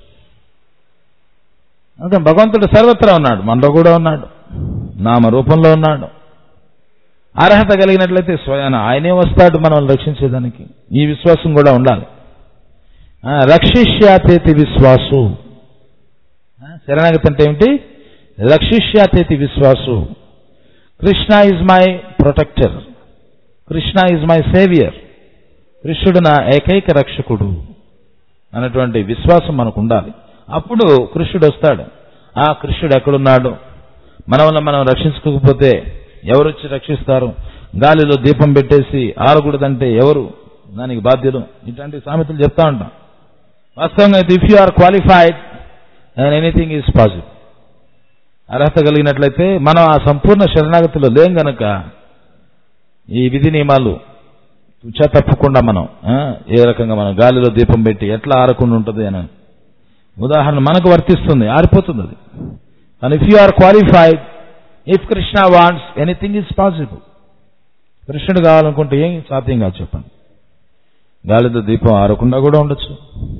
అందుకని భగవంతుడు సర్వత్రా ఉన్నాడు మనలో కూడా ఉన్నాడు నామ రూపంలో ఉన్నాడు అర్హత కలిగినట్లయితే స్వయాన ఆయనే వస్తాడు మనల్ని రక్షించేదానికి ఈ విశ్వాసం కూడా ఉండాలి ఆ, రక్షిష్యాతేతి విశ్వాసు ఆ, శరణాగతి అంటే ఏమిటి రక్షిష్యాతేతి విశ్వాసు Krishna is my protector Krishna is my saviour కృష్ణుడు నా ఏకైక రక్షకుడు అన్నటువంటి విశ్వాసం మనకు ఉండాలి అప్పుడు కృష్ణుడు వస్తాడు ఆ కృష్ణుడు ఎక్కడున్నాడు మన వల్ల మనం రక్షించుకోకపోతే ఎవరు వచ్చి రక్షిస్తారు గాలిలో దీపం పెట్టేసి ఆరకూడదంటే ఎవరు దానికి బాధ్యులు ఇట్లాంటి సామెతలు చెప్తా ఉంటాం వాస్తవంగా అయితే if you are qualified and anything is possible అర్హత కలిగినట్లయితే మనం ఆ సంపూర్ణ శరణాగతిలో లేం గనక ఈ విధి నియమాలు తుచా తప్పకుండా మనం ఆ, ఏ రకంగా మనం గాలిలో దీపం పెట్టి ఎట్లా ఆరకుండా ఉంటుంది అని ఉదాహరణ మనకు వర్తిస్తుంది ఆరిపోతుంది అది and if you are qualified if Krishna wants anything is possible కృష్ణుడు కావాలనుకుంటే ఏం సాధ్యం కాదు చెప్పండి గాలితో దీపం ఆరకుండా కూడా ఉండొచ్చు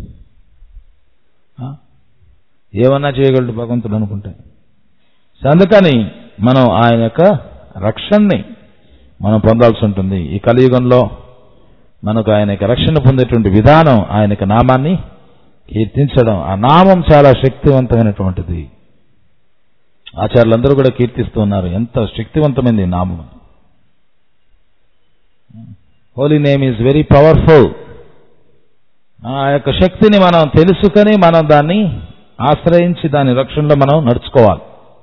ఆ? ఏమన్నా చేయగలడు భగవంతుడు అనుకుంటే సో అందుకని మనం ఆయన యొక్క రక్షణని మనం పొందాల్సి ఉంటుంది ఈ కలియుగంలో మనకు ఆయన యొక్క రక్షణ పొందేటువంటి విధానం ఆయన యొక్క నామాన్ని కీర్తించడం ఆ నామం చాలా శక్తివంతమైనటువంటిది ఆచార్యులందరూ కూడా కీర్తిస్తూ ఉన్నారు ఎంత శక్తివంతమైంది ఈ నామం holy name is very powerful ఆ యొక్క శక్తిని మనం తెలుసుకొని మనం దాన్ని ఆశ్రయించి దాని రక్షణలో మనం నడుచుకోవాలి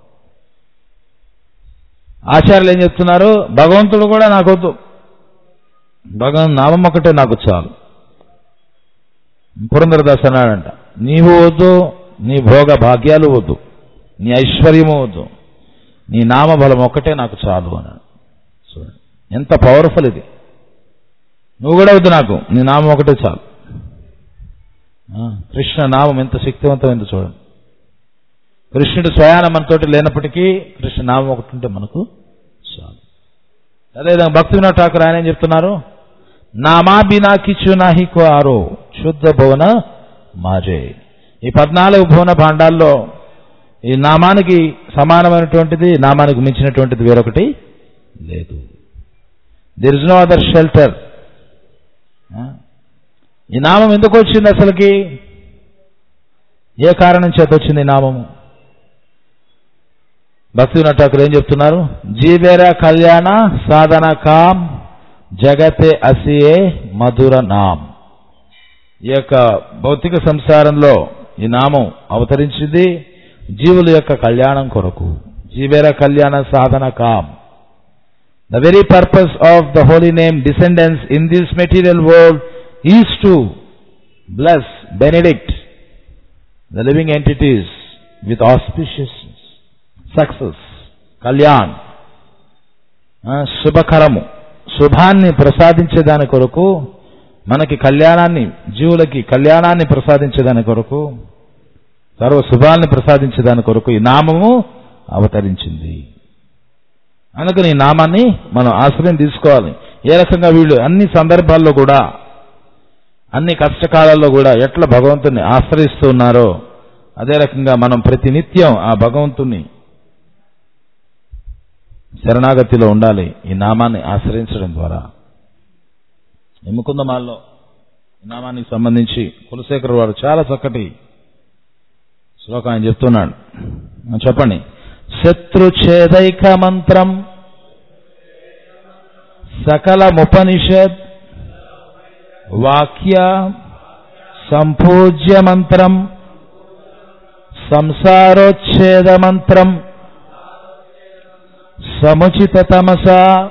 ఆచార్యులు ఏం చెప్తున్నారు భగవంతుడు కూడా నాకొద్దు భగవన్ నామం ఒకటే నాకు చాలు పురంధరదాస్ అన్నాడంట నీవు వద్దు నీ భోగ భాగ్యాలు వద్దు నీ ఐశ్వర్యము వద్దు నీ నామబలం ఒక్కటే నాకు చాలు అన్నాడు చూడండి ఎంత పవర్ఫుల్ ఇది నువ్వు కూడా వద్దు నాకు నీ నామం ఒకటే చాలు ఆ, కృష్ణ నామం ఎంత శక్తివంతమైందో చూడండి కృష్ణుడు స్వయాన మనతోటి లేనప్పటికీ కృష్ణ నామం ఒకటి ఉంటే మనకు చాలు అదేవిధంగా భక్తి వినోద్ ఠాకూర్ ఆయన ఏం చెప్తున్నారు నామా బినా కిచ్చు నాహి కో ఆరో శుద్ధ భువన మాజే ఈ పద్నాలుగు భువన భాండాల్లో ఈ నామానికి సమానమైనటువంటిది నామానికి మించినటువంటిది వేరొకటి లేదు there is no other shelter ఈ నామం ఎందుకు వచ్చింది అసలుకి ఏ కారణం చేత వచ్చింది ఈ నామము భక్తి ఠాకూర్ ఏం చెప్తున్నారు జీవేర కళ్యాణ సాధన కామ్ జగతే అసియే మధుర నామ్ ఈ యొక్క భౌతిక సంసారంలో ఈ నామం అవతరించింది జీవుల యొక్క కళ్యాణం కొరకు జీవేర కళ్యాణ సాధన కామ్ The very purpose of the holy name descendants in this material world is to bless, benedict the living entities with auspiciousness, success, kalyan, ఆ, శుభకరము శుభాన్ని ప్రసాదించేదాని కొరకు మనకి కళ్యాణాన్ని జీవులకి కళ్యాణాన్ని ప్రసాదించేదాని కొరకు సర్వ శుభాన్ని ప్రసాదించేదాని కొరకు ఈ నామము అవతరించింది అందుకని ఈ నామాన్ని మనం ఆశ్రయం తీసుకోవాలి ఏ రకంగా వీళ్ళు అన్ని సందర్భాల్లో కూడా అన్ని కష్టకాలాల్లో కూడా ఎట్లా భగవంతుని ఆశ్రయిస్తూ ఉన్నారో అదే రకంగా మనం ప్రతినిత్యం ఆ భగవంతుని శరణాగతిలో ఉండాలి ఈ నామాన్ని ఆశ్రయించడం ద్వారా ఈ ముకుందమాల్లో ఈ నామానికి సంబంధించి కులశేఖర్ వారు చాలా చక్కటి శ్లోకం ఆయన చెప్తున్నాడు ఆ, చెప్పండి శత్రుఛేదైక మంత్రం సకలముపనిషద్ వాక్య సంపూజ్య మంత్రం సంసారోచ్ఛేద మంత్రం సముచిత తమస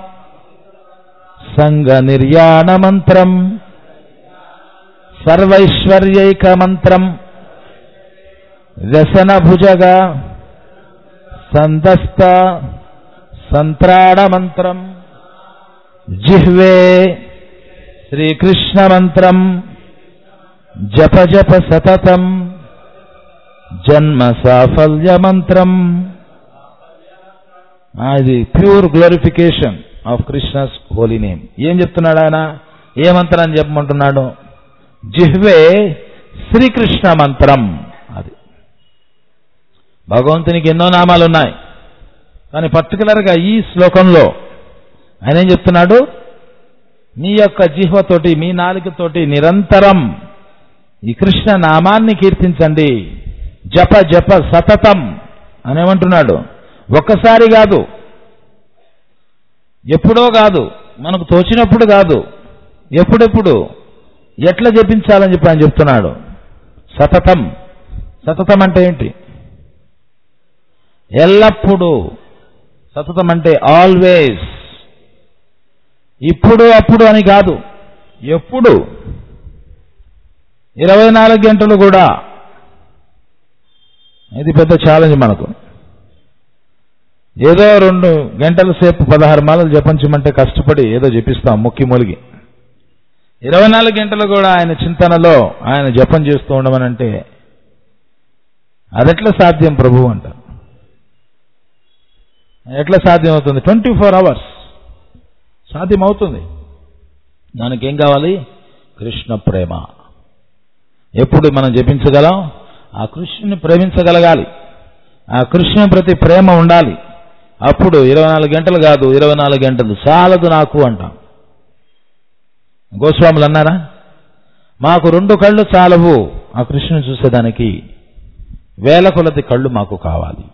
సంగ నిర్యాణ మంత్రం సర్వైశ్వర్యైక మంత్రం వ్యసన భుజగా సందస్త సంత్రాణ మంత్రం జిహ్వే శ్రీకృష్ణ మంత్రం జప జప సతతం జన్మ సాఫల్య మంత్రం ఆ, ఇది pure glorification of Krishna's holy name ఏం చెప్తున్నాడు ఆయన ఏ మంత్రం చెప్పమంటున్నాడు జిహ్వే శ్రీకృష్ణ మంత్రం అది భగవంతునికి ఎన్నో నామాలు ఉన్నాయి కానీ పర్టికులర్గా ఈ శ్లోకంలో ఆయన ఏం చెప్తున్నాడు మీ యొక్క జిహ్వతోటి మీ నాలుకతోటి నిరంతరం ఈ కృష్ణ నామాన్ని కీర్తించండి జప జప సతతం అనేమంటున్నాడు ఒక్కసారి కాదు ఎప్పుడో కాదు మనకు తోచినప్పుడు కాదు ఎప్పుడెప్పుడు ఎట్లా జపించాలని చెప్పి ఆయన చెప్తున్నాడు సతతం సతతం అంటే ఏంటి ఎల్లప్పుడూ సతతం అంటే ఆల్వేస్ ఇప్పుడు అప్పుడు అని కాదు ఎప్పుడు ఇరవై నాలుగు గంటలు కూడా ఇది పెద్ద ఛాలెంజ్ మనకు ఏదో రెండు గంటల సేపు పదహారు మాలలు జపించమంటే కష్టపడి ఏదో జపిస్తాం ముక్కి మూలిగి ఇరవై నాలుగు గంటలు కూడా ఆయన చింతనలో ఆయన జపం చేస్తూ ఉండమనంటే అదెట్లా సాధ్యం ప్రభు అంట ఎట్లా సాధ్యం అవుతుంది ట్వంటీ ఫోర్ అవర్స్ సాధ్యం అవుతుంది దానికి ఏం కావాలి కృష్ణ ప్రేమ ఎప్పుడు మనం జపించగలం ఆ కృష్ణుని ప్రేమించగలగాలి ఆ కృష్ణుని ప్రతి ప్రేమ ఉండాలి అప్పుడు ఇరవై నాలుగు గంటలు కాదు ఇరవై నాలుగు గంటలు చాలదు నాకు అంటాం గోస్వాములు అన్నారా మాకు రెండు కళ్ళు చాలవు ఆ కృష్ణుని చూసేదానికి వేల కొలది కళ్ళు మాకు కావాలి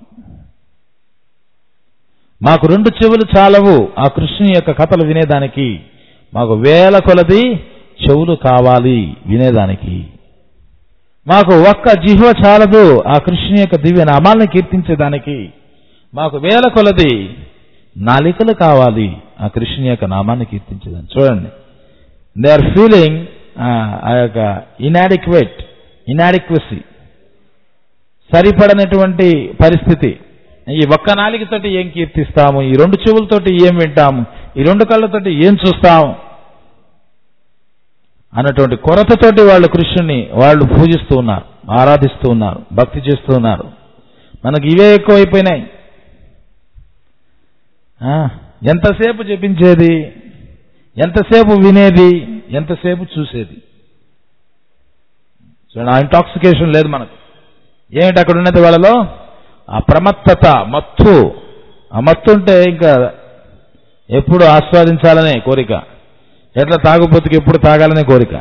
మాకు రెండు చెవులు చాలవు ఆ కృష్ణుని యొక్క కథలు వినేదానికి మాకు వేల కొలది చెవులు కావాలి వినేదానికి మాకు ఒక్క జిహ్వ చాలదు ఆ కృష్ణుని యొక్క దివ్య నామాల్ని కీర్తించేదానికి మాకు వేల కొలది నాలికలు కావాలి ఆ కృష్ణుని యొక్క నామాన్ని కీర్తించేదాన్ని చూడండి దే ఆర్ ఫీలింగ్ ఆ యొక్క ఇనాడిక్వేట్ ఇనాడిక్వసీ సరిపడనటువంటి పరిస్థితి ఈ ఒక్క నాలికతోటి ఏం కీర్తిస్తాము ఈ రెండు చెవులతోటి ఏం వింటాము ఈ రెండు కళ్ళతోటి ఏం చూస్తాము అన్నటువంటి కొరతతోటి వాళ్ళు కృష్ణుని వాళ్ళు పూజిస్తూ ఉన్నారు ఆరాధిస్తూ ఉన్నారు భక్తి చేస్తూ ఉన్నారు మనకి ఇవే ఎక్కువైపోయినాయి ఆ, ఎంతసేపు జపించేది ఎంతసేపు వినేది ఎంతసేపు చూసేది చూడండి ఆ ఇంటాక్సికేషన్ లేదు మనకు ఏమిటి అక్కడ ఉన్నది వాళ్ళలో ఆ ప్రమత్తత మత్తు ఆ మత్తు ఉంటే ఇంకా ఎప్పుడు ఆస్వాదించాలనే కోరిక ఎట్లా తాగుబోతుకి ఎప్పుడు తాగాలనే కోరిక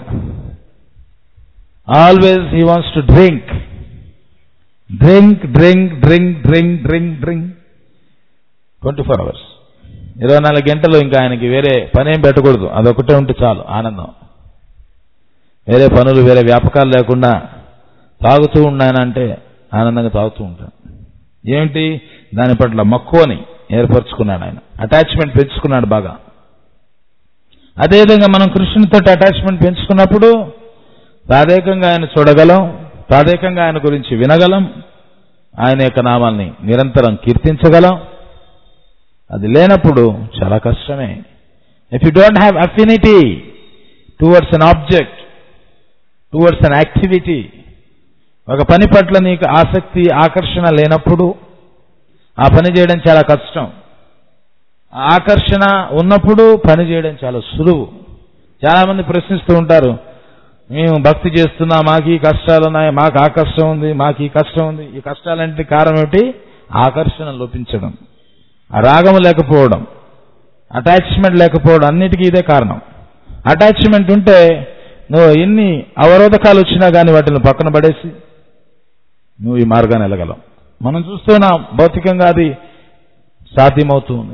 always he wants to drink drink drink drink drink drink drink twenty four hours ఇరవై నాలుగు గంటలు ఇంకా ఆయనకి వేరే పని ఏం పెట్టకూడదు అదొకటే ఉంటే చాలు ఆనందం వేరే పనులు వేరే వ్యాపకాలు లేకుండా తాగుతూ ఉన్నానంటే ఆనందంగా తాగుతూ ఉంటాడు ఏంటి దాని పట్ల మక్కువని ఏర్పరచుకున్నాడు ఆయన అటాచ్మెంట్ పెంచుకున్నాడు బాగా అదేవిధంగా మనం కృష్ణునితో అటాచ్మెంట్ పెంచుకున్నప్పుడు ప్రాదేకంగా ఆయన చూడగలం ప్రాదేకంగా ఆయన గురించి వినగలం ఆయన యొక్క నామాల్ని నిరంతరం కీర్తించగలం అది లేనప్పుడు చాలా కష్టమే if you don't have affinity towards an object towards an activity ఒక పని పట్ల నీకు ఆసక్తి ఆకర్షణ లేనప్పుడు ఆ పని చేయడం చాలా కష్టం ఆ ఆకర్షణ ఉన్నప్పుడు పని చేయడం చాలా సులువు చాలా మంది ప్రశ్నిస్తూ ఉంటారు మేము భక్తి చేస్తున్నా మాకు ఈ కష్టాలు ఉన్నాయి మాకు ఆ కష్టం ఉంది మాకు ఈ కష్టం ఉంది ఈ కష్టాలంటే కారణం ఏమిటి ఆకర్షణ లోపించడం ఆ రాగం లేకపోవడం అటాచ్మెంట్ లేకపోవడం అన్నిటికీ ఇదే కారణం అటాచ్మెంట్ ఉంటే నువ్వు ఎన్ని అవరోధకాలు వచ్చినా కానీ వాటిని పక్కన పడేసి నువ్వు ఈ మార్గాన్ని వెళ్ళగలవు మనం చూస్తున్నాం భౌతికంగా అది సాధ్యమవుతుంది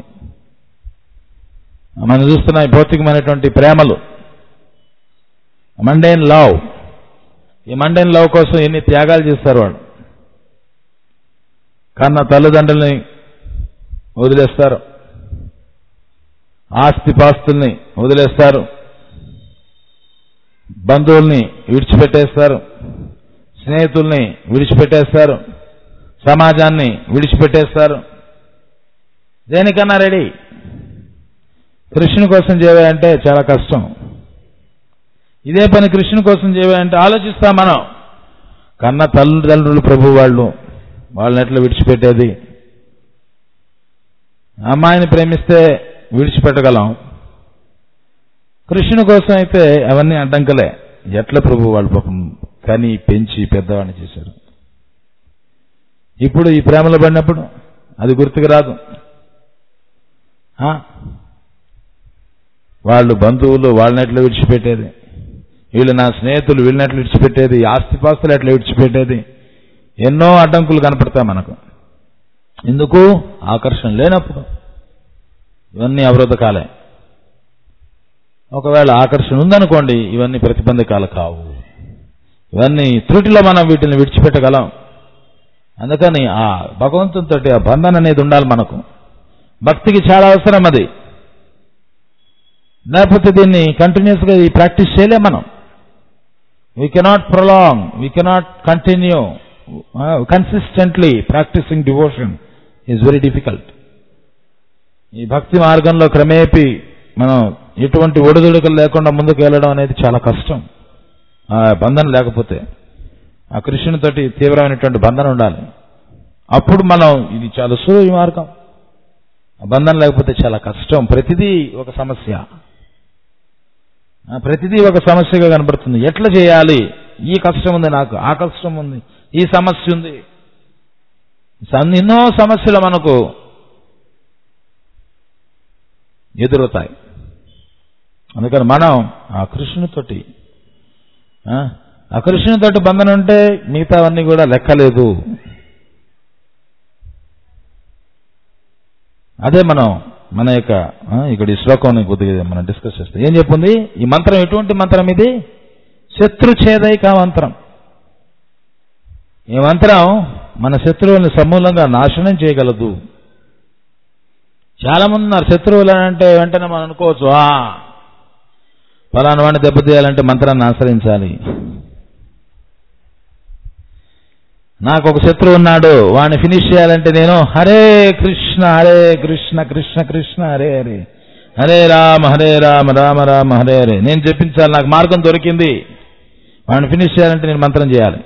మనం చూస్తున్న ఈ భౌతికమైనటువంటి ప్రేమలు మండేన్ లవ్ ఈ మండేన్ లవ్ కోసం ఎన్ని త్యాగాలు చేస్తారు వాడు కన్న తల్లిదండ్రుల్ని వదిలేస్తారు ఆస్తి పాస్తుల్ని వదిలేస్తారు బంధువుల్ని విడిచిపెట్టేస్తారు స్నేహితుల్ని విడిచిపెట్టేస్తారు సమాజాన్ని విడిచిపెట్టేస్తారు దేనికన్నా రెడీ కృష్ణుని కోసం చేయాలంటే చాలా కష్టం ఇదే పని కృష్ణుని కోసం చేయాలంటే ఆలోచిస్తాం మనం కన్న తల్లిదండ్రులు ప్రభు వాళ్ళు వాళ్ళని ఎట్లా విడిచిపెట్టేది అమ్మాయిని ప్రేమిస్తే విడిచిపెట్టగలం కృష్ణుని కోసం అయితే అవన్నీ అడ్డంకలే ఎట్లా ప్రభు వాళ్ళు పాపం కని పెంచి పెద్దవాడిని చేశారు ఇప్పుడు ఈ ప్రేమలో పడినప్పుడు అది గుర్తుకు రాదు ఆ? వాళ్ళు బంధువులు వాళ్ళని ఎట్లా విడిచిపెట్టేది వీళ్ళు నా స్నేహితులు వీళ్ళని ఎట్లా విడిచిపెట్టేది ఆస్తిపాస్తులు ఎట్లా విడిచిపెట్టేది ఎన్నో అడ్డంకులు కనపడతాయి మనకు ఎందుకు ఆకర్షణ లేనప్పుడు ఇవన్నీ అవరోధకాలే ఒకవేళ ఆకర్షణ ఉందనుకోండి ఇవన్నీ ప్రతిబంధకాలు కావు ఇవన్నీ త్రుటిలో మనం వీటిని విడిచిపెట్టగలం అందుకని ఆ భగవంతునితో ఆ బంధన అనేది ఉండాలి మనకు భక్తికి చాలా అవసరం అది లేకపోతే దీన్ని కంటిన్యూస్గా ఈ ప్రాక్టీస్ చేయలేం మనం we cannot prolong we cannot continue consistently practising devotion is very difficult ఈ భక్తి మార్గంలో క్రమేపీ మనం ఎటువంటి ఒడిదుడుకులు లేకుండా ముందుకు వెళ్ళడం అనేది చాలా కష్టం ఆ బంధన లేకపోతే ఆ కృష్ణునితోటి తీవ్రమైనటువంటి బంధన ఉండాలి అప్పుడు మనం ఇది చాలా సులువు మార్గం ఆ బంధన లేకపోతే చాలా కష్టం ప్రతిదీ ఒక సమస్య ఆ ప్రతిదీ ఒక సమస్యగా కనబడుతుంది ఎట్లా చేయాలి ఈ కష్టం ఉంది నాకు ఆ కష్టం ఉంది ఈ సమస్య ఉంది సన్- ఎన్నో సమస్యలు మనకు ఎదురవుతాయి అందుకని మనం ఆ కృష్ణునితోటి ఆ, ఆ కృష్ణునితోటి బంధన ఉంటే మిగతావన్నీ కూడా లెక్కలేదు అదే మనం మన యొక్క ఆ, ఇక్కడ ఈ శ్లోకం కొద్దిగా మనం డిస్కస్ చేస్తాం ఏం చెప్పింది ఈ మంత్రం ఎటువంటి మంత్రం ఇది శత్రుఛేదైక మంత్రం ఈ మంత్రం మన శత్రువుల్ని సమూలంగా నాశనం చేయగలదు చాలా మంది ఉన్నారు శత్రువులు అని అంటే వెంటనే మనం అనుకోవచ్చు ఆ ఫలానా వాడిని దెబ్బతీయాలంటే మంత్రాన్ని ఆశ్రయించాలి నాకు ఒక శత్రువు ఉన్నాడు వాడిని ఫినిష్ చేయాలంటే నేను హరే కృష్ణ హరే కృష్ణ కృష్ణ కృష్ణ హరే హరే హరే రామ హరే రామ రామ రామ హరే హరే నేను చెప్పించాలి నాకు మార్గం దొరికింది వాడిని ఫినిష్ చేయాలంటే నేను మంత్రం చేయాలి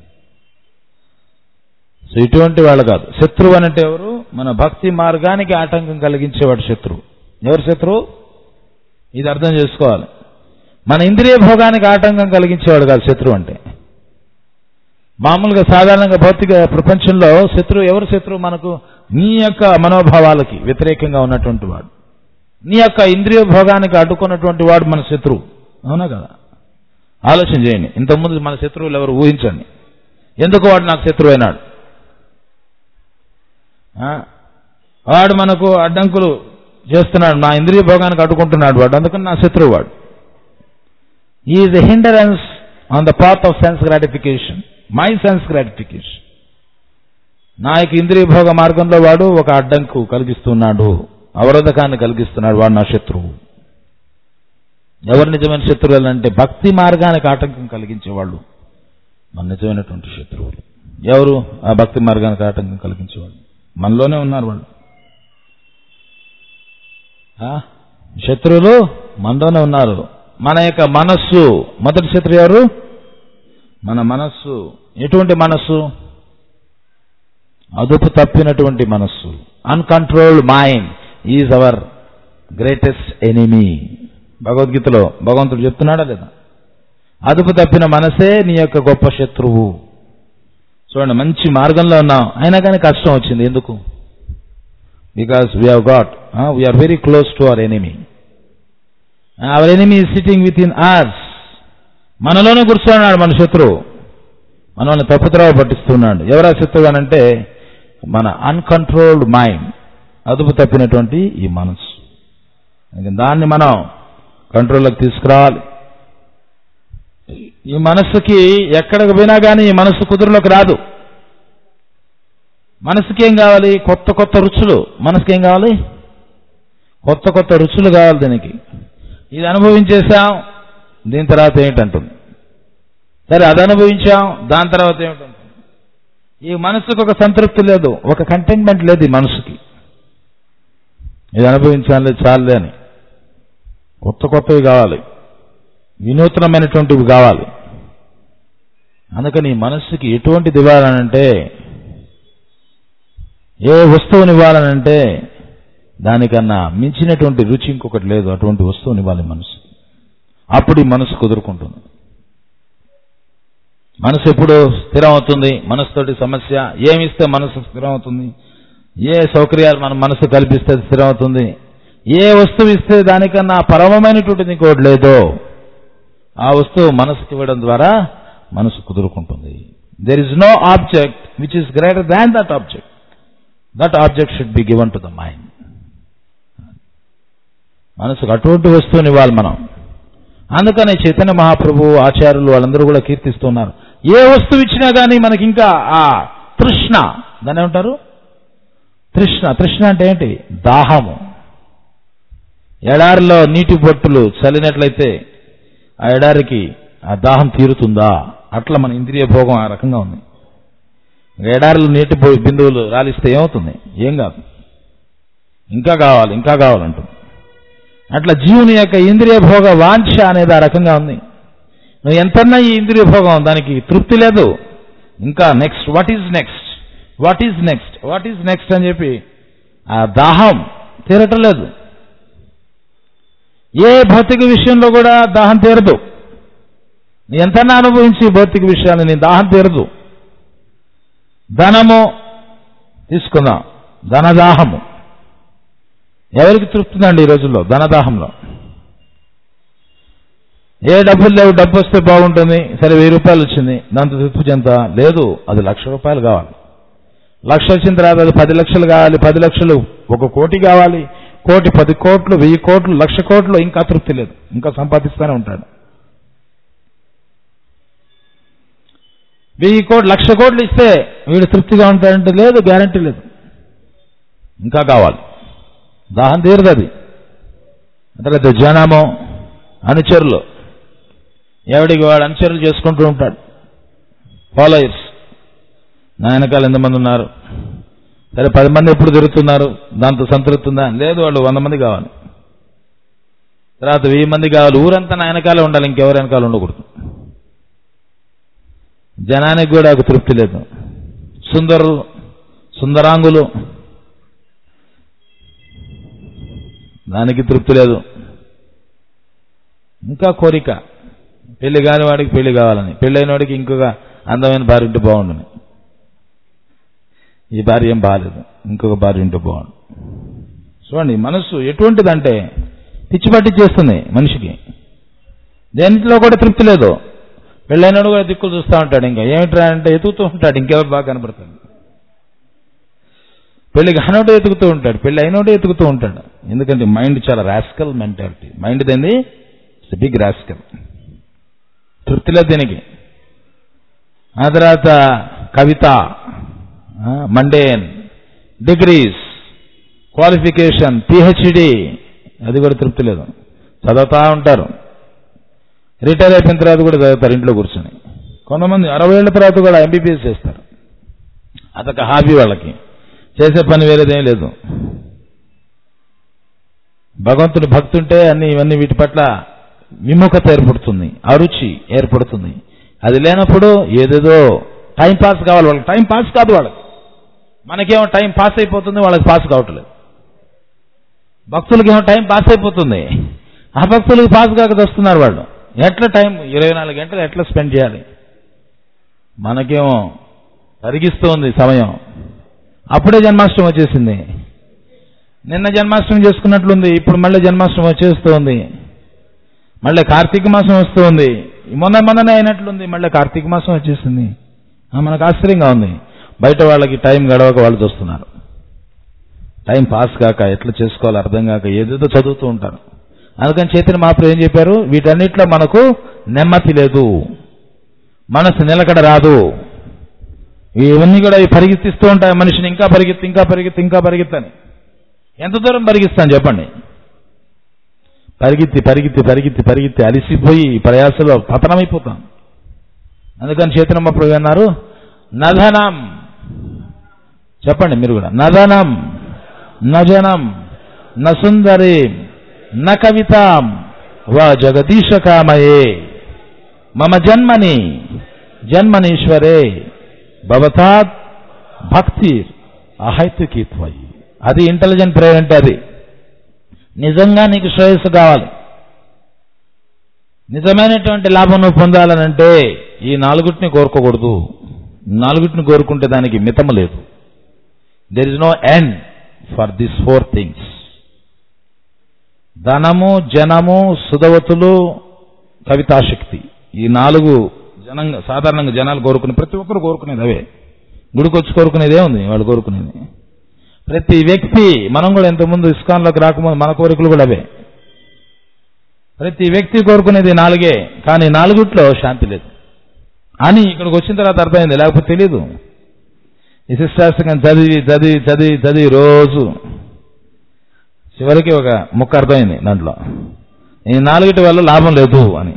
సో ఇటువంటి వాళ్ళు కాదు శత్రువు అంటే ఎవరు మన భక్తి మార్గానికి ఆటంకం కలిగించేవాడు శత్రువు ఎవరు శత్రువు ఇది అర్థం చేసుకోవాలి మన ఇంద్రియ భోగానికి ఆటంకం కలిగించేవాడు కాదు శత్రువు అంటే మామూలుగా సాధారణంగా భౌతిక ప్రపంచంలో శత్రువు ఎవరు శత్రువు మనకు నీ యొక్క మనోభావాలకి వ్యతిరేకంగా ఉన్నటువంటి వాడు నీ యొక్క ఇంద్రియ భోగానికి అడ్డుకున్నటువంటి వాడు మన శత్రువు అవునా కదా ఆలోచన చేయండి ఇంతకుముందు మన శత్రువులు ఎవరు ఊహించండి ఎందుకు వాడు నాకు శత్రువు అయినాడు ఆ? వాడు మనకు అడ్డంకులు చేస్తున్నాడు నా ఇంద్రియ భోగానికి అడ్డుకుంటున్నాడు వాడు అందుకని నా శత్రువు వాడు is a hindrance on the path of sense gratification my sense gratification నా యొక్క ఇంద్రియ భోగ మార్గంలో వాడు ఒక అడ్డంకు కలిగిస్తున్నాడు అవరోధకాన్ని కలిగిస్తున్నాడు వాడు నా శత్రువు ఎవరు నిజమైన శత్రువులు అంటే భక్తి మార్గానికి ఆటంకం కలిగించేవాళ్ళు మన నిజమైనటువంటి శత్రువులు ఎవరు ఆ భక్తి మార్గానికి ఆటంకం కలిగించేవాళ్ళు మనలోనే ఉన్నారు వాళ్ళు ఆ? శత్రువులు మనలోనే ఉన్నారు మన యొక్క మనస్సు మొదటి శత్రువు ఎవరు మన మనస్సు ఎటువంటి మనస్సు అదుపు తప్పినటువంటి మనస్సు uncontrolled mind is our greatest enemy భగవద్గీతలో భగవంతుడు చెప్తున్నాడా లేదా అదుపు తప్పిన మనసే నీ యొక్క గొప్ప శత్రువు చూడండి మంచి మార్గంలో ఉన్నాం అయినా కానీ కష్టం వచ్చింది ఎందుకు because we have got we are very close to our enemy our enemy is sitting within ours మనలోనే కూర్చున్నాడు మన శత్రువు మనల్ని తప్పుద్రవ పట్టిస్తున్నాడు ఎవరా శత్రువు అని అంటే మన అన్కంట్రోల్డ్ మైండ్ అదుపు తప్పినటువంటి ఈ మనసు అందుకని దాన్ని మనం కంట్రోల్లోకి తీసుకురావాలి ఈ మనస్సుకి ఎక్కడికి పోయినా కానీ ఈ మనస్సు కుదురులోకి రాదు మనసుకి ఏం కావాలి కొత్త కొత్త రుచులు మనసుకి ఏం కావాలి కొత్త కొత్త రుచులు కావాలి దీనికి ఇది అనుభవించేసాం దీని తర్వాత ఏంటంటుంది సరే అది అనుభవించాం దాని తర్వాత ఏమిటంటుంది ఈ మనసుకు ఒక సంతృప్తి లేదు ఒక కంటెంట్మెంట్ లేదు ఈ మనసుకి ఇది అనుభవించాలి చాలే అని కొత్త కొత్తవి కావాలి వినూత్నమైనటువంటివి కావాలి అందుకని మనస్సుకి ఎటువంటిది ఇవ్వాలనంటే ఏ వస్తువుని ఇవ్వాలనంటే దానికన్నా మించినటువంటి రుచి ఇంకొకటి లేదు అటువంటి వస్తువుని ఇవ్వాలి మనసు అప్పుడు ఈ మనసు కుదురుకుంటుంది మనసు ఎప్పుడు స్థిరం అవుతుంది మనసుతోటి సమస్య ఏమిస్తే మనసు స్థిరం అవుతుంది ఏ సౌకర్యాలు మన మనసు కల్పిస్తే స్థిరం అవుతుంది ఏ వస్తువు ఇస్తే దానికన్నా పరమమైనటువంటిది ఇంకోటి లేదో ఆ వస్తువు మనసుకి ఇవ్వడం ద్వారా మనసు కుదురుకుంటుంది there is no object which is greater than that object that object should be given to the mind మనసుకు అటువంటి వస్తువుని ఇవ్వాలి మనం అందుకనే చైతన్య మహాప్రభు ఆచార్యులు వాళ్ళందరూ కూడా కీర్తిస్తున్నారు ఏ వస్తువు ఇచ్చినా కానీ మనకి ఇంకా ఆ తృష్ణ దాన్ని ఏమంటారు తృష్ణ తృష్ణ అంటే ఏంటి దాహము ఎడారిలో నీటి బొట్టులు చల్లినట్లయితే ఆ ఎడారికి ఆ దాహం తీరుతుందా అట్లా మన ఇంద్రియ భోగం ఆ రకంగా ఉంది ఎడారిలో నీటి బొ- బిందువులు రాలిస్తే ఏమవుతుంది ఏం కాదు ఇంకా కావాలి ఇంకా కావాలంటుంది అట్లా జీవుని యొక్క ఇంద్రియ భోగ వాంఛ అనేది ఆ రకంగా ఉంది నువ్వు ఎంతన్నా ఈ ఇంద్రియ భోగం దానికి తృప్తి లేదు ఇంకా next what is next what is next what is next అని చెప్పి ఆ దాహం తీరటం లేదు ఏ భౌతిక విషయంలో కూడా దాహం తీరదు నీ ఎంతన్నా అనుభవించి భౌతిక విషయాలు నీ దాహం తీరదు ధనము తీసుకుందాం ధనదాహము ఎవరికి తృప్తుందండి ఈ రోజుల్లో ధనదాహంలో ఏ డబ్బులు లేవు డబ్బు వస్తే బాగుంటుంది సరే వెయ్యి రూపాయలు వచ్చింది దాంతో తృప్తి చెంత లేదు అది లక్ష రూపాయలు కావాలి లక్ష వచ్చిన తర్వాత అది పది లక్షలు కావాలి పది లక్షలు ఒక కోటి కావాలి కోటి పది కోట్లు వెయ్యి కోట్లు లక్ష కోట్లు ఇంకా తృప్తి లేదు ఇంకా సంపాదిస్తూనే ఉంటాడు వెయ్యి కోట్లు లక్ష కోట్లు ఇస్తే వీడు తృప్తిగా ఉంటాడంటే లేదు గ్యారంటీ లేదు ఇంకా కావాలి దాహం తీరదు అది తర్వాత జనము అనుచరులు ఎవడికి వాడు అనుచరులు చేసుకుంటూ ఉంటాడు ఫాలోయర్స్ నా వెనకాల ఎంతమంది ఉన్నారు సరే పది మంది ఎప్పుడు తిరుగుతున్నారు దాంతో సంతృప్తి ఉందా లేదు వాళ్ళు వంద మంది కావాలి తర్వాత వెయ్యి మంది కావాలి ఊరంతా నా వెనకాలే ఉండాలి ఇంకెవరి వెనకాల ఉండకూడదు జనానికి కూడా ఒక తృప్తి లేదు సుందరులు సుందరాంగులు దానికి తృప్తి లేదు ఇంకా కోరిక పెళ్లి కాని వాడికి పెళ్లి కావాలని పెళ్ళైన వాడికి ఇంకొక అందమైన భార్య ఉంటే బాగుండని ఈ భార్య ఏం బాగాలేదు ఇంకొక భార్య ఉంటే బాగుండు చూడండి మనస్సు ఎటువంటిదంటే పిచ్చి పట్టి చేస్తుంది మనిషికి దేంట్లో కూడా తృప్తి లేదు పెళ్ళైనడు కూడా దిక్కులు చూస్తూ ఉంటాడు ఇంకా ఏమిట్రా అంటే ఎతుకుతూ ఉంటాడు ఇంకెవరు బాగా కనపడుతుంది పెళ్లి కానోడు ఎతుకుతూ ఉంటాడు పెళ్లి అయినోడు ఎతుకుతూ ఉంటాడు ఎందుకంటే మైండ్ చాలా రాస్కల్ మెంటాలిటీ మైండ్ దేంది ఇట్స్ బిగ్ రాస్కల్ తృప్తి లేదు దీనికి ఆ తర్వాత కవిత మండేన్ డిగ్రీస్ క్వాలిఫికేషన్ పిహెచ్డి అది కూడా తృప్తి లేదు చదువుతా ఉంటారు రిటైర్ అయిపోయిన తర్వాత కూడా చదువుతారు ఇంట్లో కూర్చొని కొంతమంది అరవై ఏళ్ళ తర్వాత కూడా ఎంబీబీఎస్ చేస్తారు అదొక హాబీ వాళ్ళకి చేసే పని వేరేదేం లేదు భగవంతుని భక్తుంటే అన్ని ఇవన్నీ వీటి పట్ల విముఖత ఏర్పడుతుంది అరుచి ఏర్పడుతుంది అది లేనప్పుడు ఏదేదో టైం పాస్ కావాలి వాళ్ళకి టైం పాస్ కాదు వాళ్ళకి మనకేమో టైం పాస్ అయిపోతుంది వాళ్ళకి పాస్ కావట్లేదు భక్తులకేమో టైం పాస్ అయిపోతుంది ఆ భక్తులకు పాస్ కాక వస్తున్నారు వాళ్ళు ఎట్లా టైం ఇరవై నాలుగు గంటలు ఎట్లా స్పెండ్ చేయాలి మనకేమో తరిగిస్తోంది సమయం అప్పుడే జన్మాష్టమి వచ్చేసింది నిన్న జన్మాష్టమి చేసుకున్నట్లుంది ఇప్పుడు మళ్ళీ జన్మాష్టమి వచ్చేస్తోంది మళ్ళీ కార్తీక మాసం వస్తుంది మొన్న మొన్ననే అయినట్లుంది మళ్ళీ కార్తీక మాసం వచ్చేసింది ఆ, మనకు ఆశ్చర్యంగా ఉంది బయట వాళ్ళకి టైం గడవక వాళ్ళు చూస్తున్నారు టైం పాస్ కాక ఎట్లా చేసుకోవాలో అర్థం కాక ఏదేదో చదువుతూ ఉంటారు అందుకని చైతన్య మహాప్రభు ఏం చెప్పారు వీటన్నిటిలో మనకు నెమ్మది లేదు మనసు నిలకడ రాదు ఇవన్నీ కూడా ఇవి పరిగెత్తిస్తూ ఉంటాయి మనిషిని ఇంకా పరిగెత్తి ఇంకా పరిగెత్తి ఇంకా పరిగెత్తని ఎంత దూరం పరిగిస్తాను చెప్పండి పరిగెత్తి పరిగెత్తి పరిగెత్తి పరిగెత్తి అలిసిపోయి ఈ ప్రయాసలో పతనమైపోతాం అందుకని చైతన్య ప్రభు అన్నారు నధనం చెప్పండి మీరు కూడా నదనం నజనం న సుందరి న కవితాం వా జగదీశ కామయే మమ జన్మని జన్మనీశ్వరే భవతాత్ భక్తి అహైతుకీత్వయి అది ఇంటెలిజెంట్ ప్రేయర్ అంటే అది నిజంగా నీకు శ్రేయస్సు కావాలి నిజమైనటువంటి లాభం నువ్వు పొందాలనంటే ఈ నాలుగుటిని కోరుకోకూడదు నాలుగుటిని కోరుకుంటే దానికి మితము లేదు there is no end for this four things ధనము జనము సుధవతులు కవితాశక్తి ఈ నాలుగు జనంగా సాధారణంగా జనాలు కోరుకునే ప్రతి ఒక్కరు కోరుకునేది అవే గుడికొచ్చి కోరుకునేదే ఉంది వాళ్ళు కోరుకునేది ప్రతి వ్యక్తి మనం కూడా ఇంతకుముందు ఇస్కాన్లోకి రాకముందు మన కోరికలు కూడా అవే ప్రతి వ్యక్తి కోరుకునేది నాలుగే కానీ నాలుగుట్లో శాంతి లేదు అని ఇక్కడికి వచ్చిన తర్వాత అర్థమైంది లేకపోతే తెలీదు ఈ శిష్టాష్టకం చదివి చదివి చదివి చదివి రోజు చివరికి ఒక ముక్క అర్థమైంది దాంట్లో ఈ నాలుగిటి వల్ల లాభం లేదు అని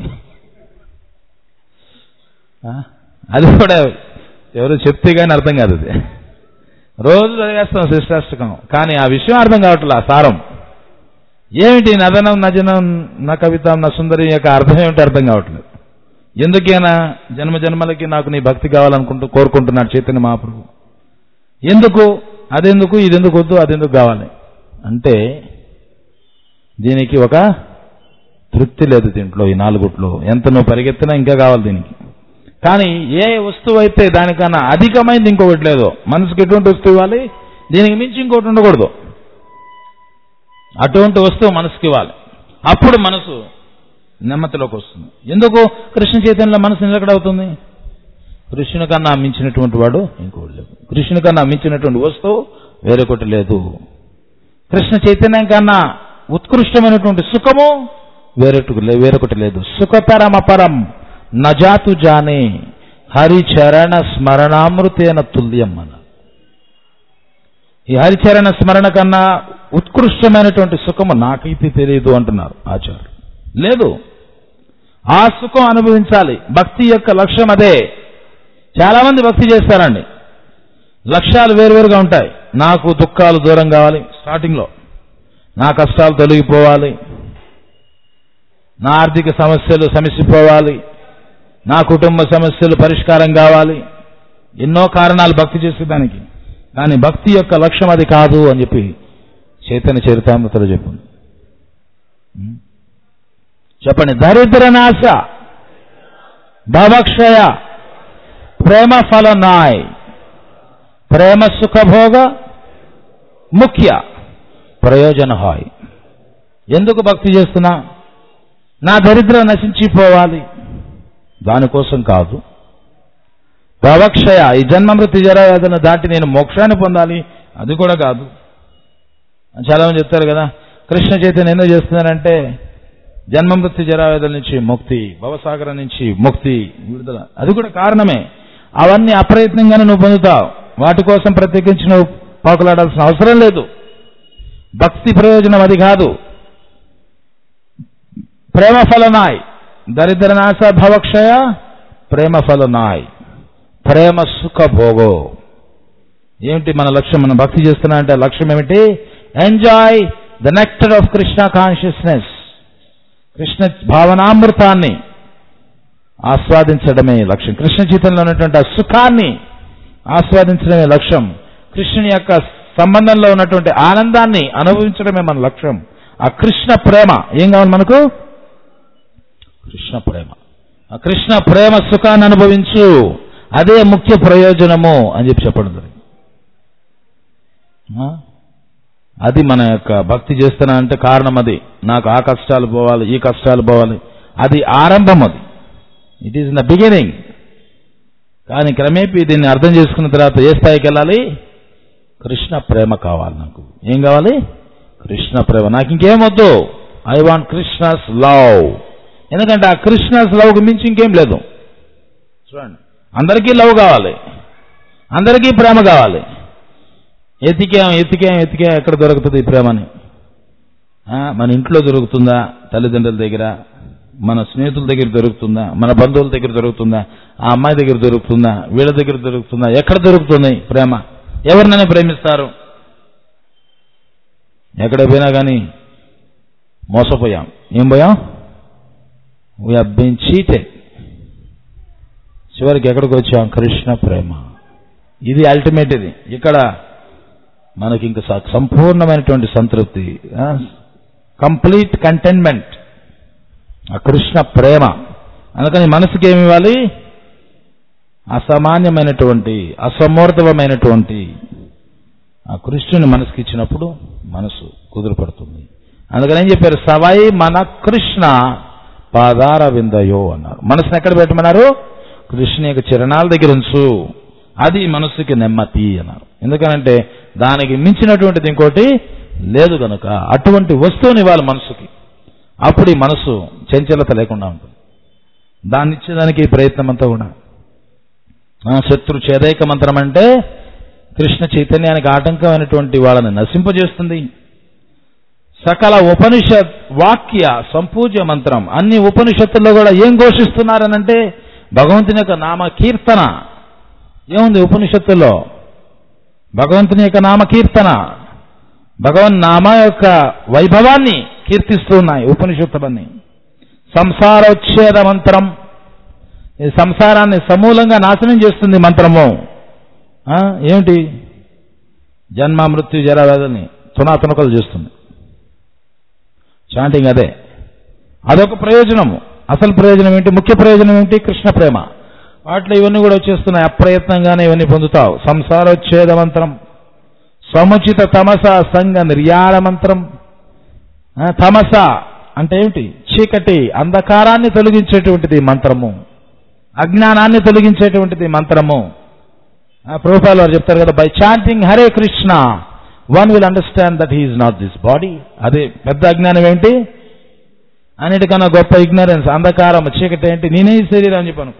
ఆ? అది కూడా ఎవరు చెప్తే కానీ అర్థం కాదు అది రోజు చదివేస్తాం శిష్టాష్టకం కానీ ఆ విషయం అర్థం కావట్లే ఆ సారం ఏమిటి నదనం నజనం నా కవిత నా సుందరి యొక్క అర్థం ఏమిటి అర్థం కావట్లేదు ఎందుకైనా జన్మ జన్మలకి నాకు నీ భక్తి కావాలనుకుంటూ కోరుకుంటున్నాడు చైతన్య మహాప్రభు ఎందుకు అదెందుకు ఇది ఎందుకు వద్దు అదెందుకు కావాలి అంటే దీనికి ఒక తృప్తి లేదు దీంట్లో ఈ నాలుగుట్లో ఎంత నువ్వు పరిగెత్తినా ఇంకా కావాలి దీనికి కానీ ఏ వస్తువు అయితే దానికన్నా అధికమైంది ఇంకొకటి లేదు మనసుకి ఎటువంటి వస్తువు ఇవ్వాలి దీనికి మించి ఇంకోటి ఉండకూడదు అటువంటి వస్తువు మనసుకి ఇవ్వాలి అప్పుడు మనసు నెమ్మదిలోకి వస్తుంది ఎందుకు కృష్ణ చైతన్యంలో మనసు నిలకడవుతుంది కృష్ణుని కన్నా మించినటువంటి వాడు ఇంకోటి లేదు కృష్ణుని కన్నా మించినటువంటి వస్తువు వేరొకటి లేదు కృష్ణ చైతన్యం కన్నా ఉత్కృష్టమైనటువంటి సుఖము వేరొకటి లే- వేరొకటి లేదు సుఖపరమ పరం నజాతు జానే హరిచరణ స్మరణామృతేన తుల్యం అన్న ఈ హరిచరణ స్మరణ కన్నా ఉత్కృష్టమైనటువంటి సుఖము నాకైతే తెలియదు అంటున్నారు ఆచార్యులు లేదు ఆ సుఖం అనుభవించాలి భక్తి యొక్క లక్ష్యం అదే చాలా మంది భక్తి చేస్తారండి లక్ష్యాలు వేరువేరుగా ఉంటాయి నాకు దుఃఖాలు దూరం కావాలి స్టార్టింగ్లో నా కష్టాలు తొలగిపోవాలి నా ఆర్థిక సమస్యలు సమసిపోవాలి నా కుటుంబ సమస్యలు పరిష్కారం కావాలి ఎన్నో కారణాలు భక్తి చేసేదానికి కానీ భక్తి యొక్క లక్ష్యం అది కాదు అని చెప్పి చైతన్య చరితామృతలో చెప్పింది ఉం? చెప్పండి దరిద్ర నాశ భవక్షయ ప్రేమ ఫల నాయ్ ప్రేమ సుఖభోగ ముఖ్య ప్రయోజన హాయ్ ఎందుకు భక్తి చేస్తున్నా నా దరిద్రం నశించిపోవాలి దానికోసం కాదు భవక్షయ ఈ జన్మ మృత్యు జరావేదన దాటి నేను మోక్షాన్ని పొందాలి అది కూడా కాదు చాలా మంది చెప్తారు కదా కృష్ణ చైతన్యం ఎందుకు చేస్తున్నారంటే జన్మ మృత్యు జరావేదల నుంచి ముక్తి భవసాగరం నుంచి ముక్తి విడుదల అది కూడా కారణమే అవన్నీ అప్రయత్నంగానే నువ్వు పొందుతావు వాటి కోసం ప్రత్యేకించి నువ్వు పాకులాడాల్సిన అవసరం లేదు భక్తి ప్రయోజనం అది కాదు ప్రేమ ఫలనాయ్ దరిద్ర నాశ భవక్షయ ప్రేమ ఫలనాయ్ ప్రేమ సుఖ భోగో ఏమిటి మన లక్ష్యం మనం భక్తి చేస్తున్నా అంటే లక్ష్యం ఏమిటి enjoy the nectar of Krishna consciousness Krishna భావనామృతాన్ని ఆస్వాదించడమే లక్ష్యం కృష్ణ చైతన్యంలో ఉన్నటువంటి ఆ సుఖాన్ని ఆస్వాదించడమే లక్ష్యం కృష్ణుని యొక్క సంబంధంలో ఉన్నటువంటి ఆనందాన్ని అనుభవించడమే మన లక్ష్యం ఆ కృష్ణ ప్రేమ ఏం కావాలి మనకు కృష్ణ ప్రేమ ఆ కృష్ణ ప్రేమ సుఖాన్ని అనుభవించు అదే ముఖ్య ప్రయోజనము అని చెప్పి చెప్పడం జరిగింది ఆ? అది మన యొక్క భక్తి చేస్తున్నా అంటే కారణం అది నాకు ఆ కష్టాలు పోవాలి ఈ కష్టాలు పోవాలి అది ఆరంభం అది it is in the beginning కానీ క్రమేపీ దీన్ని అర్థం చేసుకున్న తర్వాత ఏ స్థాయికి వెళ్ళాలి కృష్ణ ప్రేమ కావాలి నాకు ఏం కావాలి కృష్ణ ప్రేమ నాకు ఇంకేం వద్దు ఐ వాంట్ కృష్ణస్ లవ్ ఎందుకంటే ఆ కృష్ణస్ లవ్కి మించి ఇంకేం లేదు చూడండి అందరికీ లవ్ కావాలి అందరికీ ప్రేమ కావాలి ఎతికాం ఎతికాం ఎతికాం ఎక్కడ దొరుకుతుంది ఈ ప్రేమని ఆ, మన ఇంట్లో దొరుకుతుందా తల్లిదండ్రుల దగ్గర మన స్నేహితుల దగ్గర దొరుకుతుందా మన బంధువుల దగ్గర దొరుకుతుందా ఆ అమ్మాయి దగ్గర దొరుకుతుందా వీళ్ళ దగ్గర దొరుకుతుందా ఎక్కడ దొరుకుతుంది ప్రేమ ఎవరినైనా ప్రేమిస్తారు ఎక్కడ పోయినా కానీ మోసపోయాం ఏం పోయాం వీఆర్ బీన్ చీటెడ్ చివరికి ఎక్కడికి వచ్చాం కృష్ణ ప్రేమ ఇది అల్టిమేట్ ఇది ఇక్కడ మనకి ఇంకా స- సంపూర్ణమైనటువంటి సంతృప్తి కంప్లీట్ కంటెంట్మెంట్ ఆ కృష్ణ ప్రేమ అందుకని మనసుకి ఏమి ఇవ్వాలి అసామాన్యమైనటువంటి అసమూర్ధమైనటువంటి ఆ కృష్ణుని మనసుకి ఇచ్చినప్పుడు మనసు కుదురుపడుతుంది అందుకని ఏం చెప్పారు సవై మన కృష్ణ పాదార విందయో అన్నారు మనసుని ఎక్కడ పెట్టమన్నారు కృష్ణ యొక్క చరణాల దగ్గర ఉంచు అది మనసుకి నెమ్మది అన్నారు ఎందుకనంటే దానికి మించినటువంటిది ఇంకోటి లేదు గనుక అటువంటి వస్తువుని ఇవ్వాలి మనసుకి అప్పుడు ఈ మనసు చంచలత లేకుండా ఉంటుంది దాన్ని ఇచ్చేదానికి ఈ ప్రయత్నం అంతా కూడా ఆ, శత్రు చేదైక మంత్రం అంటే కృష్ణ చైతన్యానికి ఆటంకమైనటువంటి వాళ్ళని నశింపజేస్తుంది సకల ఉపనిషత్ వాక్య సంపూజ్య మంత్రం అన్ని ఉపనిషత్తుల్లో కూడా ఏం ఘోషిస్తున్నారనంటే భగవంతుని యొక్క నామ కీర్తన ఏముంది ఉపనిషత్తుల్లో భగవంతుని యొక్క నామ కీర్తన భగవన్ నామ యొక్క వైభవాన్ని కీర్తిస్తున్నాయి ఉపనిషత్తులన్నీ సంసారోచ్ఛేద మంత్రం ఈ సంసారాన్ని సమూలంగా నాశనం చేస్తుంది మంత్రము ఆ, ఏమిటి జన్మ మృత్యు జర వ్యాధుల్ని తునాతునకలు చేస్తుంది చాంటింగ్ అదే అదొక ప్రయోజనము అసలు ప్రయోజనం ఏంటి ముఖ్య ప్రయోజనం ఏంటి కృష్ణ ప్రేమ వాటిలో ఇవన్నీ కూడా వచ్చేస్తున్నాయి అప్రయత్నంగానే ఇవన్నీ పొందుతావు సంసారోచ్ఛేద మంత్రం సముచిత తమస సంగ నిర్యాణ మంత్రం ఆ, తమస అంటే ఏమిటి చీకటి అంధకారాన్ని తొలగించేటువంటిది మంత్రము అజ్ఞానాన్ని తొలగించేటువంటిది మంత్రము ప్రభుపాల్ వారు చెప్తారు కదా by chanting Hare Krishna one will understand that he is not this body అదే పెద్ద అజ్ఞానం ఏంటి అన్నిటికన్నా గొప్ప ఇగ్నరెన్స్ అంధకారం చీకటి ఏంటి నేనే ఈ శరీరం అని చెప్పి అనుకో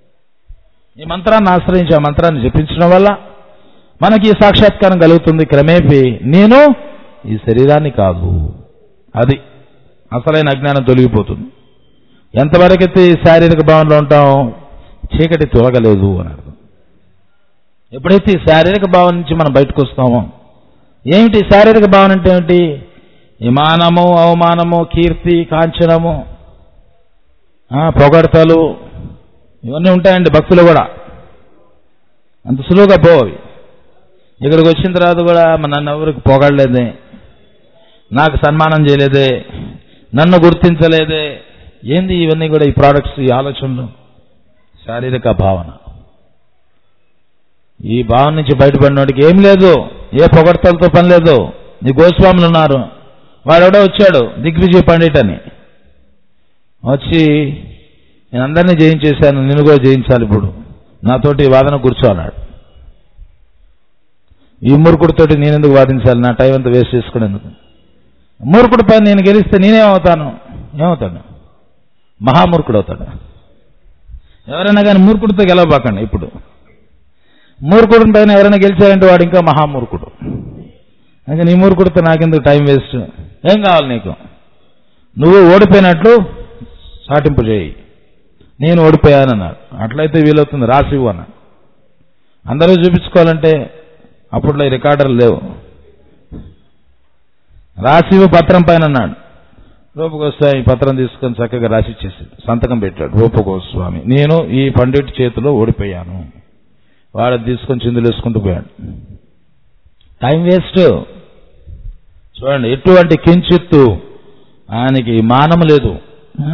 ఈ మంత్రాన్ని ఆశ్రయించి ఆ మంత్రాన్ని జపించడం వల్ల మనకి ఈ సాక్షాత్కారం కలుగుతుంది క్రమేపీ నేను ఈ శరీరాన్ని కాదు అది అసలైన అజ్ఞానం తొలగిపోతుంది ఎంతవరకైతే ఈ శారీరక భావనలో ఉంటాం చీకటి తొలగలేదు అని అర్థం ఎప్పుడైతే ఈ శారీరక భావన నుంచి మనం బయటకు వస్తామో ఏమిటి శారీరక భావన అంటే ఏమిటి విమానము అవమానము కీర్తి కాంచనము ఆ, పొగడతలు ఇవన్నీ ఉంటాయండి భక్తులు కూడా అంత సులువుగా పోవి ఇక్కడికి వచ్చిన తర్వాత కూడా "మ నన్ను ఎవరికి పొగడలేదే నాకు సన్మానం చేయలేదే నన్ను గుర్తించలేదే ఏంది ఇవన్నీ కూడా ఈ ప్రోడక్ట్స్ ఈ ఆలోచనలు శారీరక భావన ఈ భావన నుంచి బయటపడినోడికి ఏం లేదు ఏ పొగడ్తలతో పని లేదు నీ గోస్వాములు ఉన్నారు వాడెవడో వచ్చాడు దిగ్విజయ్ పండిట్ అని వచ్చి నేను అందరినీ జయించేశాను నిన్ను కూడా జయించాలి ఇప్పుడు నాతోటి వాదన కూర్చోన్నాడు ఈ మూర్ఖుడితోటి నేనెందుకు వాదించాలి నా టైం అంతా వేస్ట్ చేసుకునేందుకు మూర్ఖుడి పైన నేను గెలిస్తే నేనేమవుతాను ఏమవుతాను మహామూర్ఖుడు అవుతాడు ఎవరైనా కానీ మూర్ఖుడితో గెలవబాకండి ఇప్పుడు మూర్ఖుడి పైన ఎవరైనా గెలిచారంటే వాడు ఇంకా మహామూర్ఖుడు ఇంకా నీ మూర్ఖుడితో నాకెందుకు టైం వేస్ట్ ఏం కావాలి నీకు నువ్వు ఓడిపోయినట్లు సాటింపు చేయి నేను ఓడిపోయానన్నాడు అట్లయితే వీలవుతుంది రాసి ఇవ్వు అన్నాడు అందరూ చూపించుకోవాలంటే అప్పట్లో ఈ రికార్డర్లు లేవు రాసి ఇవ్వు పత్రం పైన అన్నాడు రూపగోస్వామి పత్రం తీసుకొని చక్కగా రాసి ఇచ్చేసి సంతకం పెట్టాడు రూపగోస్వామి నేను ఈ పండిట్ చేతిలో ఓడిపోయాను వాడు అది తీసుకొని చిందులు వేసుకుంటూ పోయాడు టైం వేస్ట్ చూడండి ఎటువంటి కించిత్తు ఆయనకి మానం లేదు ఆ?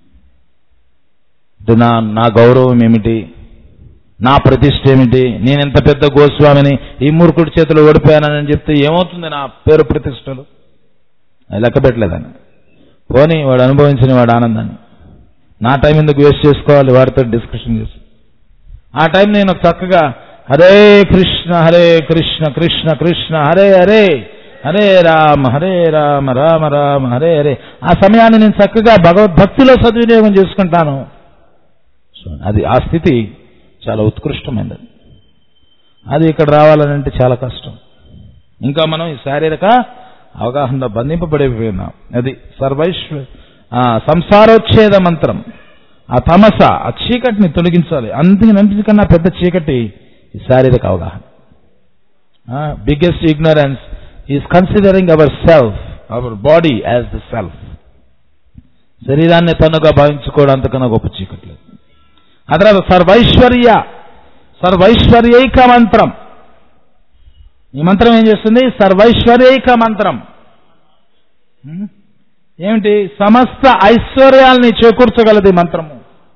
అంటే నా నా గౌరవం ఏమిటి నా ప్రతిష్ట ఏమిటి నేను ఎంత పెద్ద గోస్వామిని ఈ మూర్ఖుడి చేతిలో ఓడిపోయానని చెప్తే ఏమవుతుంది నా పేరు ప్రతిష్టలు అది లెక్క పెట్టలేదని పోనీ వాడు అనుభవించిన వాడు ఆనందాన్ని నా టైం ఎందుకు వేస్ట్ చేసుకోవాలి వాడితో డిస్కషన్ చేసి ఆ టైం నేను చక్కగా హరే కృష్ణ హరే కృష్ణ కృష్ణ కృష్ణ హరే హరే హరే రామ హరే రామ రామ రామ హరే హరే ఆ సమయాన్ని నేను చక్కగా భగవద్భక్తిలో సద్వినియోగం చేసుకుంటాను సో అది ఆ స్థితి చాలా ఉత్కృష్టమైనది అది ఇక్కడ రావాలనంటే చాలా కష్టం ఇంకా మనం ఈ శారీరక అవగాహనలో బంధింపబడిపోయినాం అది సర్వైశ్వ ఆ, సంసారోచ్ఛేద మంత్రం ఆ తమస ఆ చీకటిని తొలగించాలి అందుకన్నా పెద్ద చీకటి ఈ శారీరక అవగాహన biggest ignorance is considering our self our body as the self శరీరాన్ని తన్నుగా భావించుకోవడం అంతకన్నా గొప్ప చీకట్లేదు ఆ తర్వాత సర్వైశ్వర్య సర్వైశ్వర్యైక మంత్రం ఈ మంత్రం ఏం చేస్తుంది సర్వైశ్వర్యైక మంత్రం హ్మ్? ఏమిటి సమస్త ఐశ్వర్యాల్ని చేకూర్చగలది మంత్రము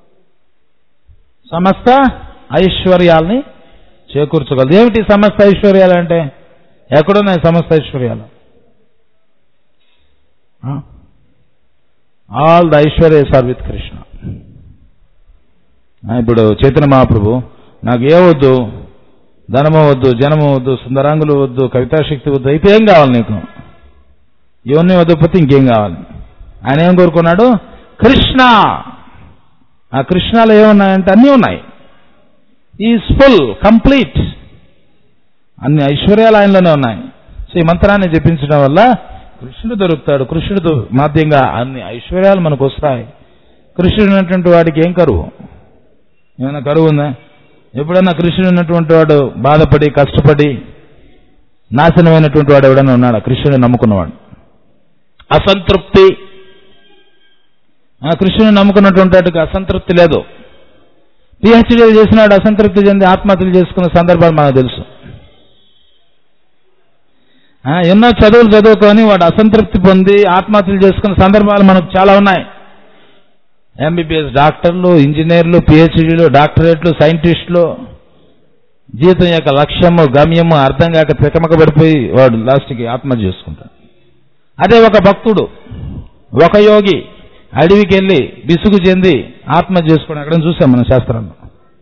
సమస్త ఐశ్వర్యాల్ని చేకూర్చగలదు ఏమిటి సమస్త ఐశ్వర్యాలు అంటే ఎక్కడున్నాయి సమస్త ఐశ్వర్యాలు ఆల్ ద ఐశ్వర్యస్ ఆర్ విత్ కృష్ణ ఆ, ఇప్పుడు చైతన్య మహాప్రభు నాకు ఏ వద్దు ధనము వద్దు జనము వద్దు సుందరాంగులు వద్దు కవితాశక్తి వద్దు అయితే ఏం కావాలి నీకు ఇవన్నీ వద్దకపోతే ఇంకేం కావాలి ఆయన ఏం కోరుకున్నాడు కృష్ణ ఆ కృష్ణలో ఏమున్నాయంటే అన్నీ ఉన్నాయి ఈజ్ ఫుల్ కంప్లీట్ అన్ని ఐశ్వర్యాలు ఆయనలోనే ఉన్నాయి సో ఈ మంత్రాన్ని జపించడం వల్ల కృష్ణుడు దొరుకుతాడు కృష్ణుడు మాధ్యంగా అన్ని ఐశ్వర్యాలు మనకు వస్తాయి కృష్ణుడు ఉన్నటువంటి వాడికి ఏం కరువు ఏమైనా కరువు ఉందా ఎప్పుడన్నా కృష్ణుడు ఉన్నటువంటి వాడు బాధపడి కష్టపడి నాశనమైనటువంటి వాడు ఎవడన్నా ఉన్నాడా కృష్ణుడు నమ్ముకున్నవాడు అసంతృప్తి ఆ కృష్ణుని నమ్ముకున్నటువంటి వాడికి అసంతృప్తి లేదు పిహెచ్డీ చేసినాడు అసంతృప్తి చెంది ఆత్మహత్యలు చేసుకున్న సందర్భాలు మనకు తెలుసు ఆ, ఎన్నో చదువులు చదువుకొని వాడు అసంతృప్తి పొంది ఆత్మహత్యలు చేసుకున్న సందర్భాలు మనకు చాలా ఉన్నాయి ఎంబీబీఎస్ డాక్టర్లు ఇంజనీర్లు పిహెచ్డీలు డాక్టరేట్లు సైంటిస్టులు జీవితం యొక్క లక్ష్యము గమ్యము అర్థం కాక తికమక పడిపోయి వాడు లాస్ట్కి ఆత్మహత్య చేసుకుంటాడు అదే ఒక భక్తుడు ఒక యోగి అడవికి వెళ్ళి విసుగు చెంది ఆత్మహత్య చేసుకోవడం అక్కడ చూసాం మన శాస్త్రంలో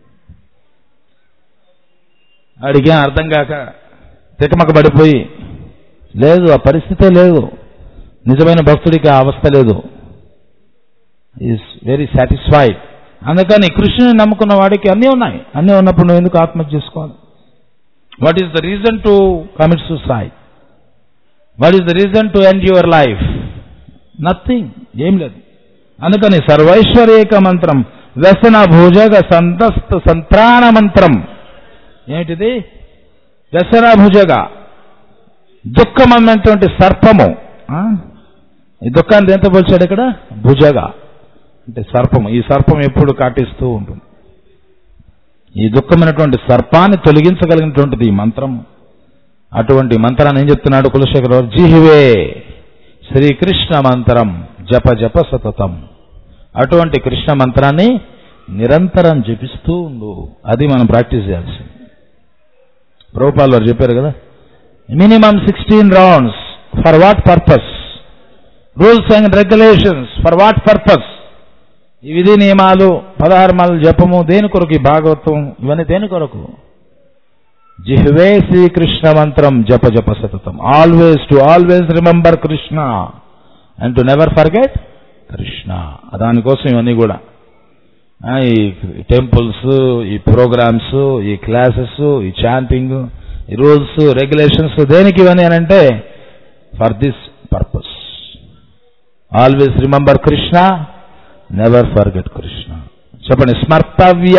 వాడికి అర్థం కాక తికమక పడిపోయి లేదు ఆ పరిస్థితే లేదు నిజమైన భక్తుడికి ఆ అవస్థ లేదు ఈజ్ వెరీ సాటిస్ఫైడ్ అందుకని కృష్ణుని నమ్ముకున్న వాడికి అన్నీ ఉన్నాయి అన్నీ ఉన్నప్పుడు నువ్వు ఎందుకు ఆత్మహత్య చేసుకోవాలి what is the reason to commit suicide what is the reason to end your life nothing ఏం లేదు అందుకని సర్వైశ్వర్యక మంత్రం వ్యసన భుజగ సంతస్త సంత్రాణ మంత్రం ఏమిటిది వ్యసన భుజగ దుఃఖం అన్నటువంటి సర్పము ఆ? ఈ దుఃఖాన్ని దేంతో పోల్చాడు ఇక్కడ భుజగ అంటే సర్పము ఈ సర్పం ఎప్పుడు కాటిస్తూ ఉంటుంది ఈ దుఃఖమైనటువంటి సర్పాన్ని తొలగించగలిగినటువంటిది ఈ మంత్రం అటువంటి మంత్రాన్ని ఏం చెప్తున్నాడు కులశేఖర జిహివే శ్రీకృష్ణ మంత్రం జప జప సతతం అటువంటి కృష్ణ మంత్రాన్ని నిరంతరం జపిస్తూ ఉండు అది మనం ప్రాక్టీస్ చేయాల్సింది ప్రభుపాల్ వారు చెప్పారు కదా minimum sixteen rounds for what purpose rules and regulations for what purpose ఈ విధి నియమాలు పదహారమాల జపము దేని కొరకు ఈ భాగవతం ఇవన్నీ దేని కొరకు జిహ్వే శ్రీకృష్ణ మంత్రం జప జప సతతం always to always remember Krishna and to never forget Krishna దానికోసం ఇవన్నీ కూడా ఆ, ఈ టెంపుల్స్ ఈ ప్రోగ్రామ్స్ ఈ క్లాసెస్ ఈ చాంటింగ్ ఈ రూల్స్ రెగ్యులేషన్స్ దేనికి ఇవన్నీ అని అంటే for this purpose always remember Krishna never forget Krishna చెప్పండి స్మర్తవ్య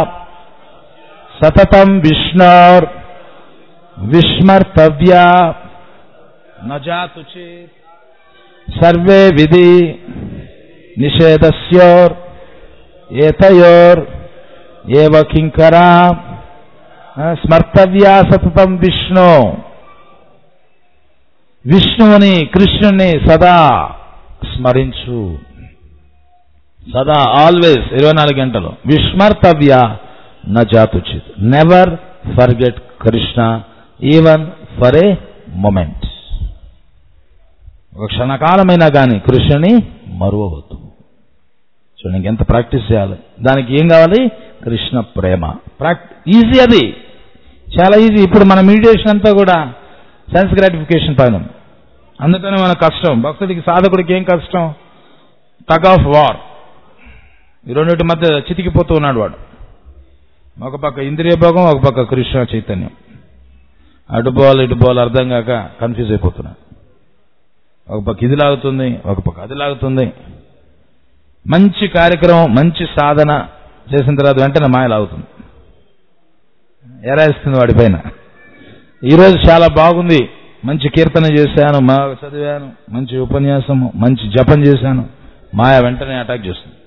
సతతం విష్ణోర్ విస్మర్తవ్య నజాతు చేత్ సర్వే విధి నిషేధస్యోర్ ఏతయోర్ ఏవ కింకరా స్మర్తవ్య సతతం విష్ణు విష్ణువుని కృష్ణుని సదా స్మరించు సదా ఆల్వేస్ ఇరవై నాలుగు గంటలు విస్మర్తవ్య న జాతుచిత్ never forget Krishna even for a moment ఒక క్షణకాలమైనా కానీ కృష్ణుని మరువవద్దు చూడండి ఇంకెంత ప్రాక్టీస్ చేయాలి దానికి ఏం కావాలి కృష్ణ ప్రేమ ప్రాక్ ఈజీ అది చాలా ఈజీ ఇప్పుడు మన మెడిటేషన్ అంతా కూడా సెన్స్ గ్రాటిఫికేషన్ పైన ఉంది. అందుకని మన కష్టం భక్తుడికి సాధకుడికి ఏం కష్టం టగ్ ఆఫ్ వార్ ఈ రెండింటి మధ్య చితికిపోతూ ఉన్నాడు వాడు ఒక పక్క ఇంద్రియ భోగం ఒక పక్క కృష్ణ చైతన్యం అటు పోవాలి ఇటు పోవాలి అర్థం కాక కన్ఫ్యూజ్ అయిపోతున్నాడు ఒక పక్క ఇది లాగుతుంది ఒక పక్క అది లాగుతుంది మంచి కార్యక్రమం మంచి సాధన చేసిన తర్వాత వెంటనే మాయ లాగుతుంది ఎరాయిస్తుంది వాడిపైన ఈరోజు చాలా బాగుంది మంచి కీర్తన చేశాను బాగా చదివాను మంచి ఉపన్యాసము మంచి జపం చేశాను మాయ వెంటనే అటాక్ చేస్తుంది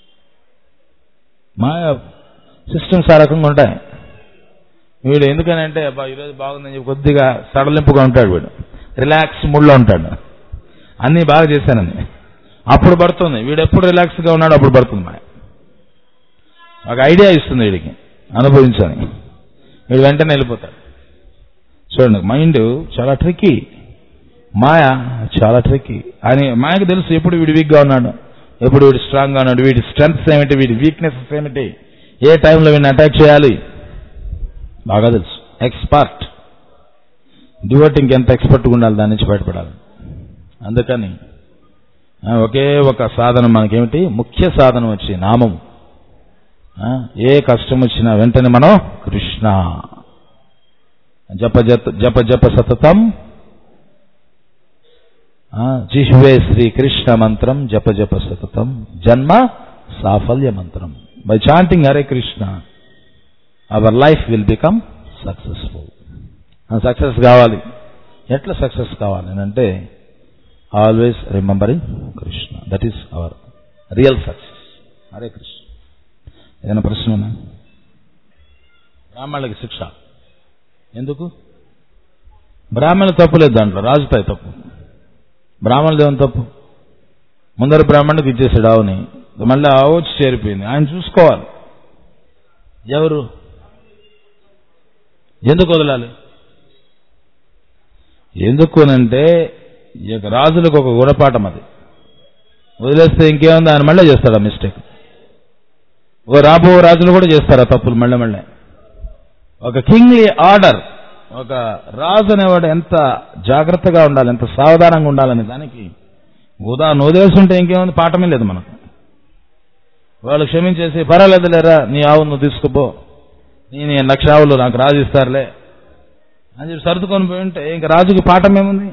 మాయ సిస్టమ్స్ ఆ రకంగా ఉంటాయి వీడు ఎందుకని అంటే అబ్బా ఈరోజు బాగుందని చెప్పి కొద్దిగా సడలింపుగా ఉంటాడు వీడు రిలాక్స్ మూడ్లో ఉంటాడు అన్నీ బాగా చేశానని అప్పుడు పడుతుంది వీడు ఎప్పుడు రిలాక్స్గా ఉన్నాడు అప్పుడు పడుతుంది మాయ ఒక ఐడియా ఇస్తుంది వీడికి అనుభవించని వీడు వెంటనే వెళ్ళిపోతాడు చూడండి మైండ్ చాలా ట్రిక్కీ మాయ చాలా ట్రిక్కీ అని మాయకు తెలుసు ఎప్పుడు వీడు వీక్గా ఉన్నాడు ఎప్పుడు వీడు స్ట్రాంగ్గా ఉన్నాడు వీడి స్ట్రెంగ్స్ ఏమిటి వీడి వీక్నెసెస్ ఏమిటి ఏ టైంలో వీడిని అటాక్ చేయాలి బాగా తెలుసు ఎక్స్పర్ట్ డివోటింగ్ ఎంత ఎక్స్పర్ట్గా ఉండాలి దాని నుంచి బయటపడాలి అందుకని ఆ, ఒకే ఒక సాధనం మనకేమిటి ముఖ్య సాధనం వచ్చి నామం ఆ, ఏ కష్టం వచ్చినా వెంటనే మనం కృష్ణ జప జత జప జప సతతం ఆ, జిహ్వే శ్రీ కృష్ణ మంత్రం జప జప సతతం జన్మ సాఫల్య మంత్రం by chanting Hare Krishna our life will become successful success కావాలి ఎట్లా సక్సెస్ కావాలి అని అంటే always remembering Krishna that is our real success Hare Krishna ఏదైనా ప్రశ్న ఉన్నా బ్రాహ్మణులకి శిక్ష ఎందుకు బ్రాహ్మణులు తప్పు లేదు దాంట్లో రాజుతాయి తప్పు బ్రాహ్మణులు ఏమైనా తప్పు ముందర బ్రాహ్మణుడికి ఇచ్చేసాడు ఆవుని మళ్ళీ ఆవు వచ్చి చేరిపోయింది ఆయన చూసుకోవాలి ఎవరు ఎందుకు వదలాలి ఎందుకు అనంటే ఈ యొక్క రాజులకు ఒక గుణపాఠం అది వదిలేస్తే ఇంకేముంది ఆయన మళ్ళీ చేస్తాడు ఆ మిస్టేక్ ఓ రాబో రాజులు కూడా చేస్తారు ఆ తప్పులు మళ్ళీ మళ్ళీ ఒక కింగ్లీ ఆర్డర్ ఒక రాజు అనేవాడు ఎంత జాగ్రత్తగా ఉండాలి ఎంత సావధానంగా ఉండాలనే దానికి ఉదాహరణ వదిలేస్తుంటే ఇంకేముంది పాఠమే లేదు మనకు వాళ్ళు క్షమించేసి పర్వాలేదు లేరా నీ ఆవు నువ్వు తీసుకుపో నీ నీ లక్ష ఆవులు నాకు రాజు ఇస్తారులే అని చెప్పి సర్దుకొని పోయి ఉంటే ఇంక రాజుకి పాఠం ఏముంది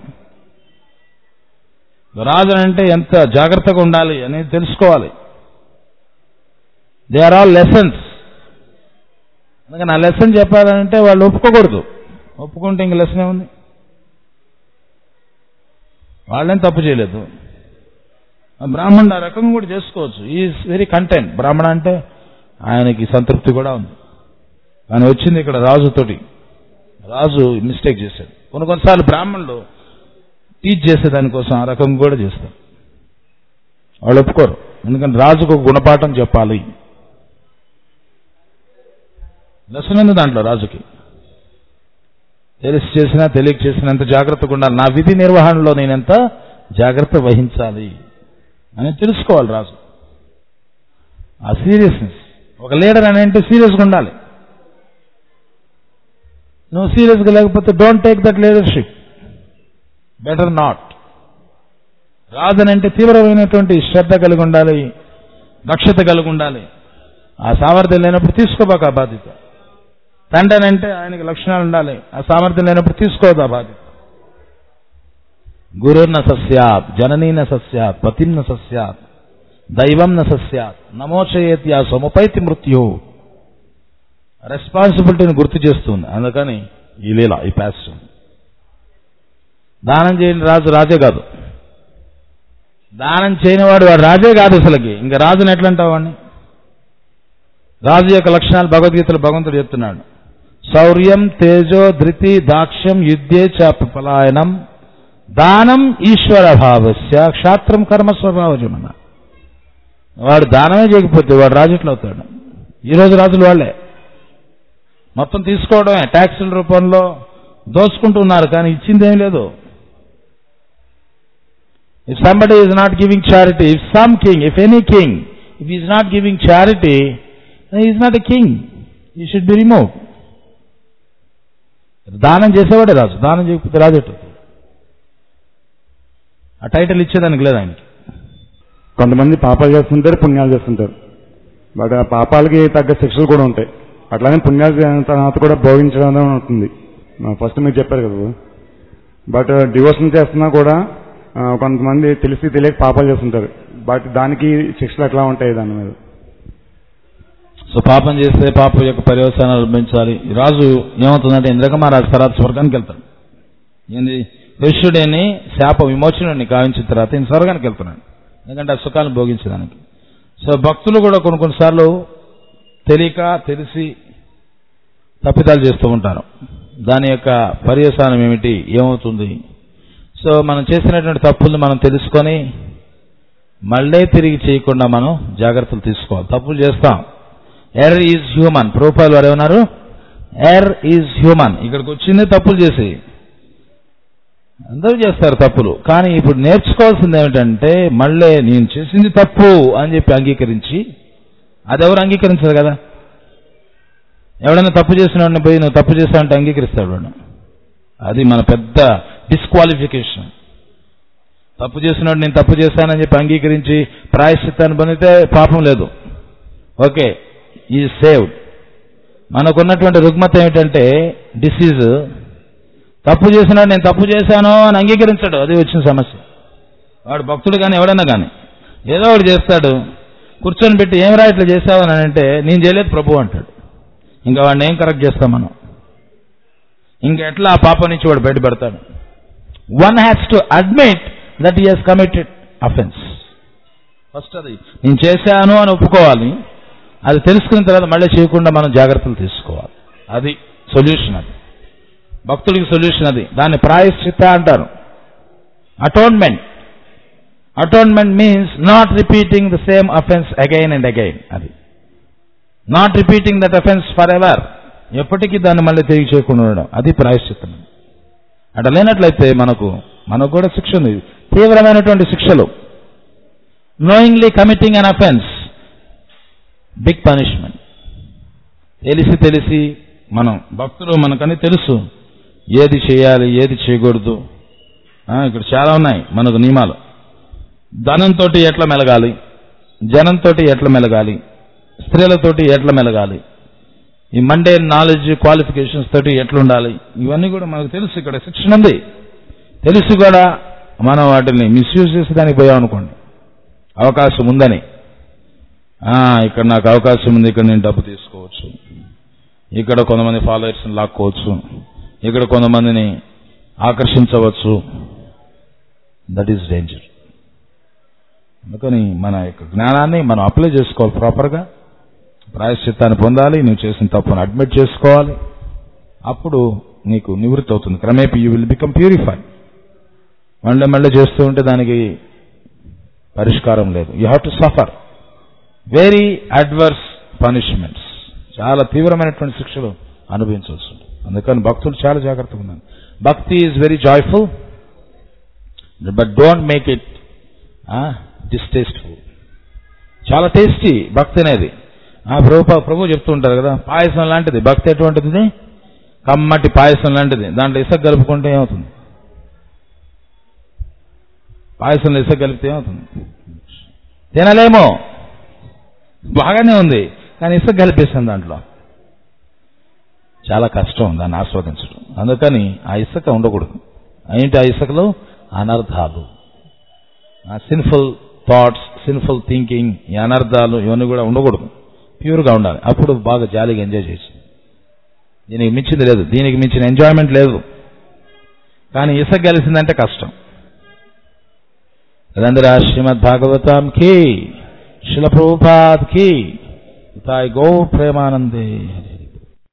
రాజు అంటే ఎంత జాగ్రత్తగా ఉండాలి అనేది తెలుసుకోవాలి దే ఆర్ ఆల్ లెసన్స్ అందుకని ఆ లెసన్ చెప్పాలంటే వాళ్ళు ఒప్పుకోకూడదు ఒప్పుకుంటే ఇంక లెసన్ ఏముంది వాళ్ళేం తప్పు చేయలేదు ఆ బ్రాహ్మణుడు ఆ రకంగా కూడా చేసుకోవచ్చు ఈజ్ వెరీ కంటెంట్ బ్రాహ్మణ అంటే ఆయనకి సంతృప్తి కూడా ఉంది ఆయన వచ్చింది ఇక్కడ రాజుతోటి రాజు మిస్టేక్ చేశాడు కొన్ని కొన్నిసార్లు బ్రాహ్మణులు టీచ్ చేసే దానికోసం ఆ రకం కూడా చేస్తారు వాళ్ళు ఒప్పుకోరు ఎందుకంటే రాజుకు ఒక గుణపాఠం చెప్పాలి లెసన్ ఉంది దాంట్లో రాజుకి తెలిసి చేసినా తెలియక చేసినా ఎంత జాగ్రత్తగా ఉండాలి నా విధి నిర్వహణలో నేను ఎంత జాగ్రత్త వహించాలి అని తెలుసుకోవాలి రాజు ఆ సీరియస్నెస్ ఒక లీడర్ అని అంటే సీరియస్గా ఉండాలి నువ్వు సీరియస్గా లేకపోతే don't take that leadership better not రాజనంటే తీవ్రమైనటువంటి శ్రద్ధ కలిగి ఉండాలి దక్షత కలిగి ఉండాలి ఆ సామర్థ్యం లేనప్పుడు తీసుకోబాక ఆ బాధ్యత తండ్రి అంటే ఆయనకి లక్షణాలు ఉండాలి ఆ సామర్థ్యం లేనప్పుడు తీసుకోవద్దు ఆ బాధ్యత గురుర్న సస్యాత్ జననీన సస్యాత్ పతిన్న సస్యాత్ దైవం న సస్యాత్ నమోచయేత్యా సముపైతి మృత్యు రెస్పాన్సిబిలిటీని గుర్తు చేస్తుంది అందుకని ఈ లీల ఈ ప్యాషన్ దానం చేయని రాజు రాజే కాదు దానం చేయని వాడు వాడు రాజే కాదు అసలుకి ఇంకా రాజుని ఎట్లా అంటావు వాడిని రాజు యొక్క లక్షణాలు భగవద్గీతలో భగవంతుడు చెప్తున్నాడు శౌర్యం తేజో ధృతి దాక్ష్యం యుద్ధే చాప పలాయనం దానం ఈశ్వర భావస్య క్షాత్రం కర్మ స్వభావజమన వాడు దానమే చేయకపోతే వాడు రాజు ఎట్లా అవుతాడు ఈరోజు రాజులు వాళ్ళే మొత్తం తీసుకోవడమే ట్యాక్సుల రూపంలో దోచుకుంటున్నారు కానీ ఇచ్చిందేం లేదు If somebody is not giving charity, if some king, if any king, if he is not giving charity, then he is not a king. He should be removed. దానం చేసేవాడే రాజు దానం చేయకపోతే రాజు ఎటు ఆ టైటిల్ ఇచ్చేదానికి లేదు ఆయనకి కొంతమంది పాపాలు చేస్తుంటారు పుణ్యాలు చేస్తుంటారు బట్ ఆ పాపాలకి తగ్గ శిక్షలు కూడా ఉంటాయి అట్లానే పుణ్యాలు చేసిన తర్వాత కూడా భోగించడం అనేది ఉంటుంది ఫస్ట్ మీరు చెప్పారు కదా బట్ డివోషన్ చేస్తున్నా కూడా ఆ, కొంతమంది తెలిసి తెలియక పాపాలు చేస్తుంటారు బట్ దానికి శిక్షలు ఎట్లా ఉంటాయి దాని మీద సో పాపం చేస్తే పాపం యొక్క పర్యవసానాలు అనుభవించాలి ఈ రాజు ఏమవుతుందంటే ఇంద్రకమారాజు తర్వాత స్వర్గానికి వెళ్తాడు ఏంది విశ్వడేని శాప విమోచనుడిని కావించిన తర్వాత ఈయన స్వర్గానికి వెళ్తున్నాడు ఎందుకంటే ఆ సుఖాన్ని భోగించడానికి సో భక్తులు కూడా కొన్ని కొన్నిసార్లు తెలియక తెలిసి తప్పిదాలు చేస్తూ ఉంటారు దాని యొక్క పర్యవసానం ఏమిటి ఏమవుతుంది సో మనం చేసినటువంటి తప్పుల్ని మనం తెలుసుకొని మళ్ళీ తిరిగి చేయకుండా మనం జాగ్రత్తలు తీసుకోవాలి తప్పులు చేస్తాం ఎర్ ఈజ్ హ్యూమన్ ప్రూఫాయిల్ వారు ఏమన్నారు ఎర్ ఈజ్ హ్యూమన్ ఇక్కడికి వచ్చింది తప్పులు చేసి అందరూ చేస్తారు తప్పులు కానీ ఇప్పుడు నేర్చుకోవాల్సింది ఏమిటంటే మళ్ళీ నేను చేసింది తప్పు అని చెప్పి అంగీకరించి అది ఎవరు అంగీకరించదు కదా ఎవడైనా తప్పు చేసిన వాడిని పోయి నువ్వు తప్పు చేస్తావంటే అంగీకరిస్తాడు వాడు అది మన పెద్ద డిస్క్వాలిఫికేషన్ తప్పు చేసినవాడు నేను తప్పు చేశానని చెప్పి అంగీకరించి ప్రాయశ్చిత్తాన్ని పొందితే పాపం లేదు ఓకే ఈ సేవ్డ్ మనకున్నటువంటి రుగ్మత ఏమిటంటే డిసీజ్ తప్పు చేసినాడు నేను తప్పు చేశాను అని అంగీకరించాడు అది వచ్చిన సమస్య వాడు భక్తుడు కానీ ఎవడన్నా కానీ ఏదో ఒకటి చేస్తాడు కూర్చొని పెట్టి ఏం రా ఇట్లా చేసావు అని అంటే నేను చేయలేదు ప్రభు అంటాడు ఇంకా వాడిని ఏం కరెక్ట్ చేస్తాం మనం ఇంకా ఎట్లా ఆ పాప నుంచి వాడు బయటపడతాడు one has to admit that he has committed offence first అది నేను చేశాను అని ఒప్పుకోవాలి అది తెలుసుకున్న తర్వాత మళ్ళీ చేయకుండా మనం జాగ్రత్తలు తీసుకోవాలి అది సొల్యూషన్ అది భక్తుడికి సొల్యూషన్ అది దాన్ని ప్రాయశ్చిత్త అంటారు atonement atonement means not repeating the same offence again and again అది not repeating that offence for ever ఎప్పటికీ దాన్ని మళ్ళీ తిరిగి చేయకుండా ఉండడం అది ప్రాయశ్చిత్తం అట్లా లేనట్లయితే మనకు మనకు కూడా శిక్ష ఉంది తీవ్రమైనటువంటి శిక్షలు knowingly committing an offence big punishment తెలిసి తెలిసి మనం భక్తులు మనకని తెలుసు ఏది చేయాలి ఏది చేయకూడదు ఆ, ఇక్కడ చాలా ఉన్నాయి మనకు నియమాలు ధనంతో ఎట్లా మెలగాలి జనంతో ఎట్లా మెలగాలి స్త్రీలతోటి ఎట్లా మెలగాలి ఈ మండే నాలెడ్జ్ క్వాలిఫికేషన్స్ తోటి ఎట్లా ఉండాలి ఇవన్నీ కూడా మనకు తెలుసు ఇక్కడ శిక్షణ ఉంది తెలిసి కూడా మనం వాటిని మిస్యూజ్ చేసేదానికి పోయాం అనుకోండి అవకాశం ఉందని ఆ, ఇక్కడ నాకు అవకాశం ఉంది ఇక్కడ నేను డబ్బు తీసుకోవచ్చు ఇక్కడ కొంతమంది ఫాలోవర్స్ని లాక్కోవచ్చు ఇక్కడ కొంతమందిని ఆకర్షించవచ్చు దట్ ఈస్ డేంజర్ అందుకని మన యొక్క జ్ఞానాన్ని మనం అప్లై చేసుకోవాలి ప్రాపర్గా ప్రాయశ్చిత్తాన్ని పొందాలి నువ్వు చేసిన తప్పును అడ్మిట్ చేసుకోవాలి అప్పుడు నీకు నివృత్తి అవుతుంది క్రమేపీ యూ విల్ బికమ్ ప్యూరిఫై మళ్ళీ మళ్ళీ చేస్తూ ఉంటే దానికి పరిష్కారం లేదు you have to suffer very adverse punishments చాలా తీవ్రమైనటువంటి శిక్షలు అనుభవించవచ్చు అందుకని భక్తులు చాలా జాగ్రత్తగా ఉన్నారు bhakti is very joyful but don't make it distasteful చాలా టేస్టీ భక్తి అనేది ఆ ప్రభు ప్రభు చెప్తూ ఉంటారు కదా పాయసం లాంటిది భక్తి ఎటువంటిది కమ్మటి పాయసం లాంటిది దాంట్లో ఇసుక కలుపుకుంటే ఏమవుతుంది పాయసంలో ఇసుక కలిపితే ఏమవుతుంది తినలేమో బాగానే ఉంది కానీ ఇసుక కలిపేసాం దాంట్లో చాలా కష్టం దాన్ని ఆస్వాదించడం అందుకని ఆ ఇసుక ఉండకూడదు ఏంటి ఆ ఇసుకలో అనర్థాలు సిన్ఫుల్ థాట్స్ సిన్ఫుల్ థింకింగ్ ఈ అనర్థాలు ఇవన్నీ కూడా ఉండకూడదు ప్యూర్గా ఉండాలి అప్పుడు బాగా జాలీగా ఎంజాయ్ చేయొచ్చు దీనికి మించింది లేదు దీనికి మించిన ఎంజాయ్మెంట్ లేదు కానీ ఇసుక కలిసిందంటే కష్టం రంధ్రా శ్రీమద్ భాగవతం కి శిల ప్రభుపాద్ కి తాయి గౌ ప్రేమానందే హరి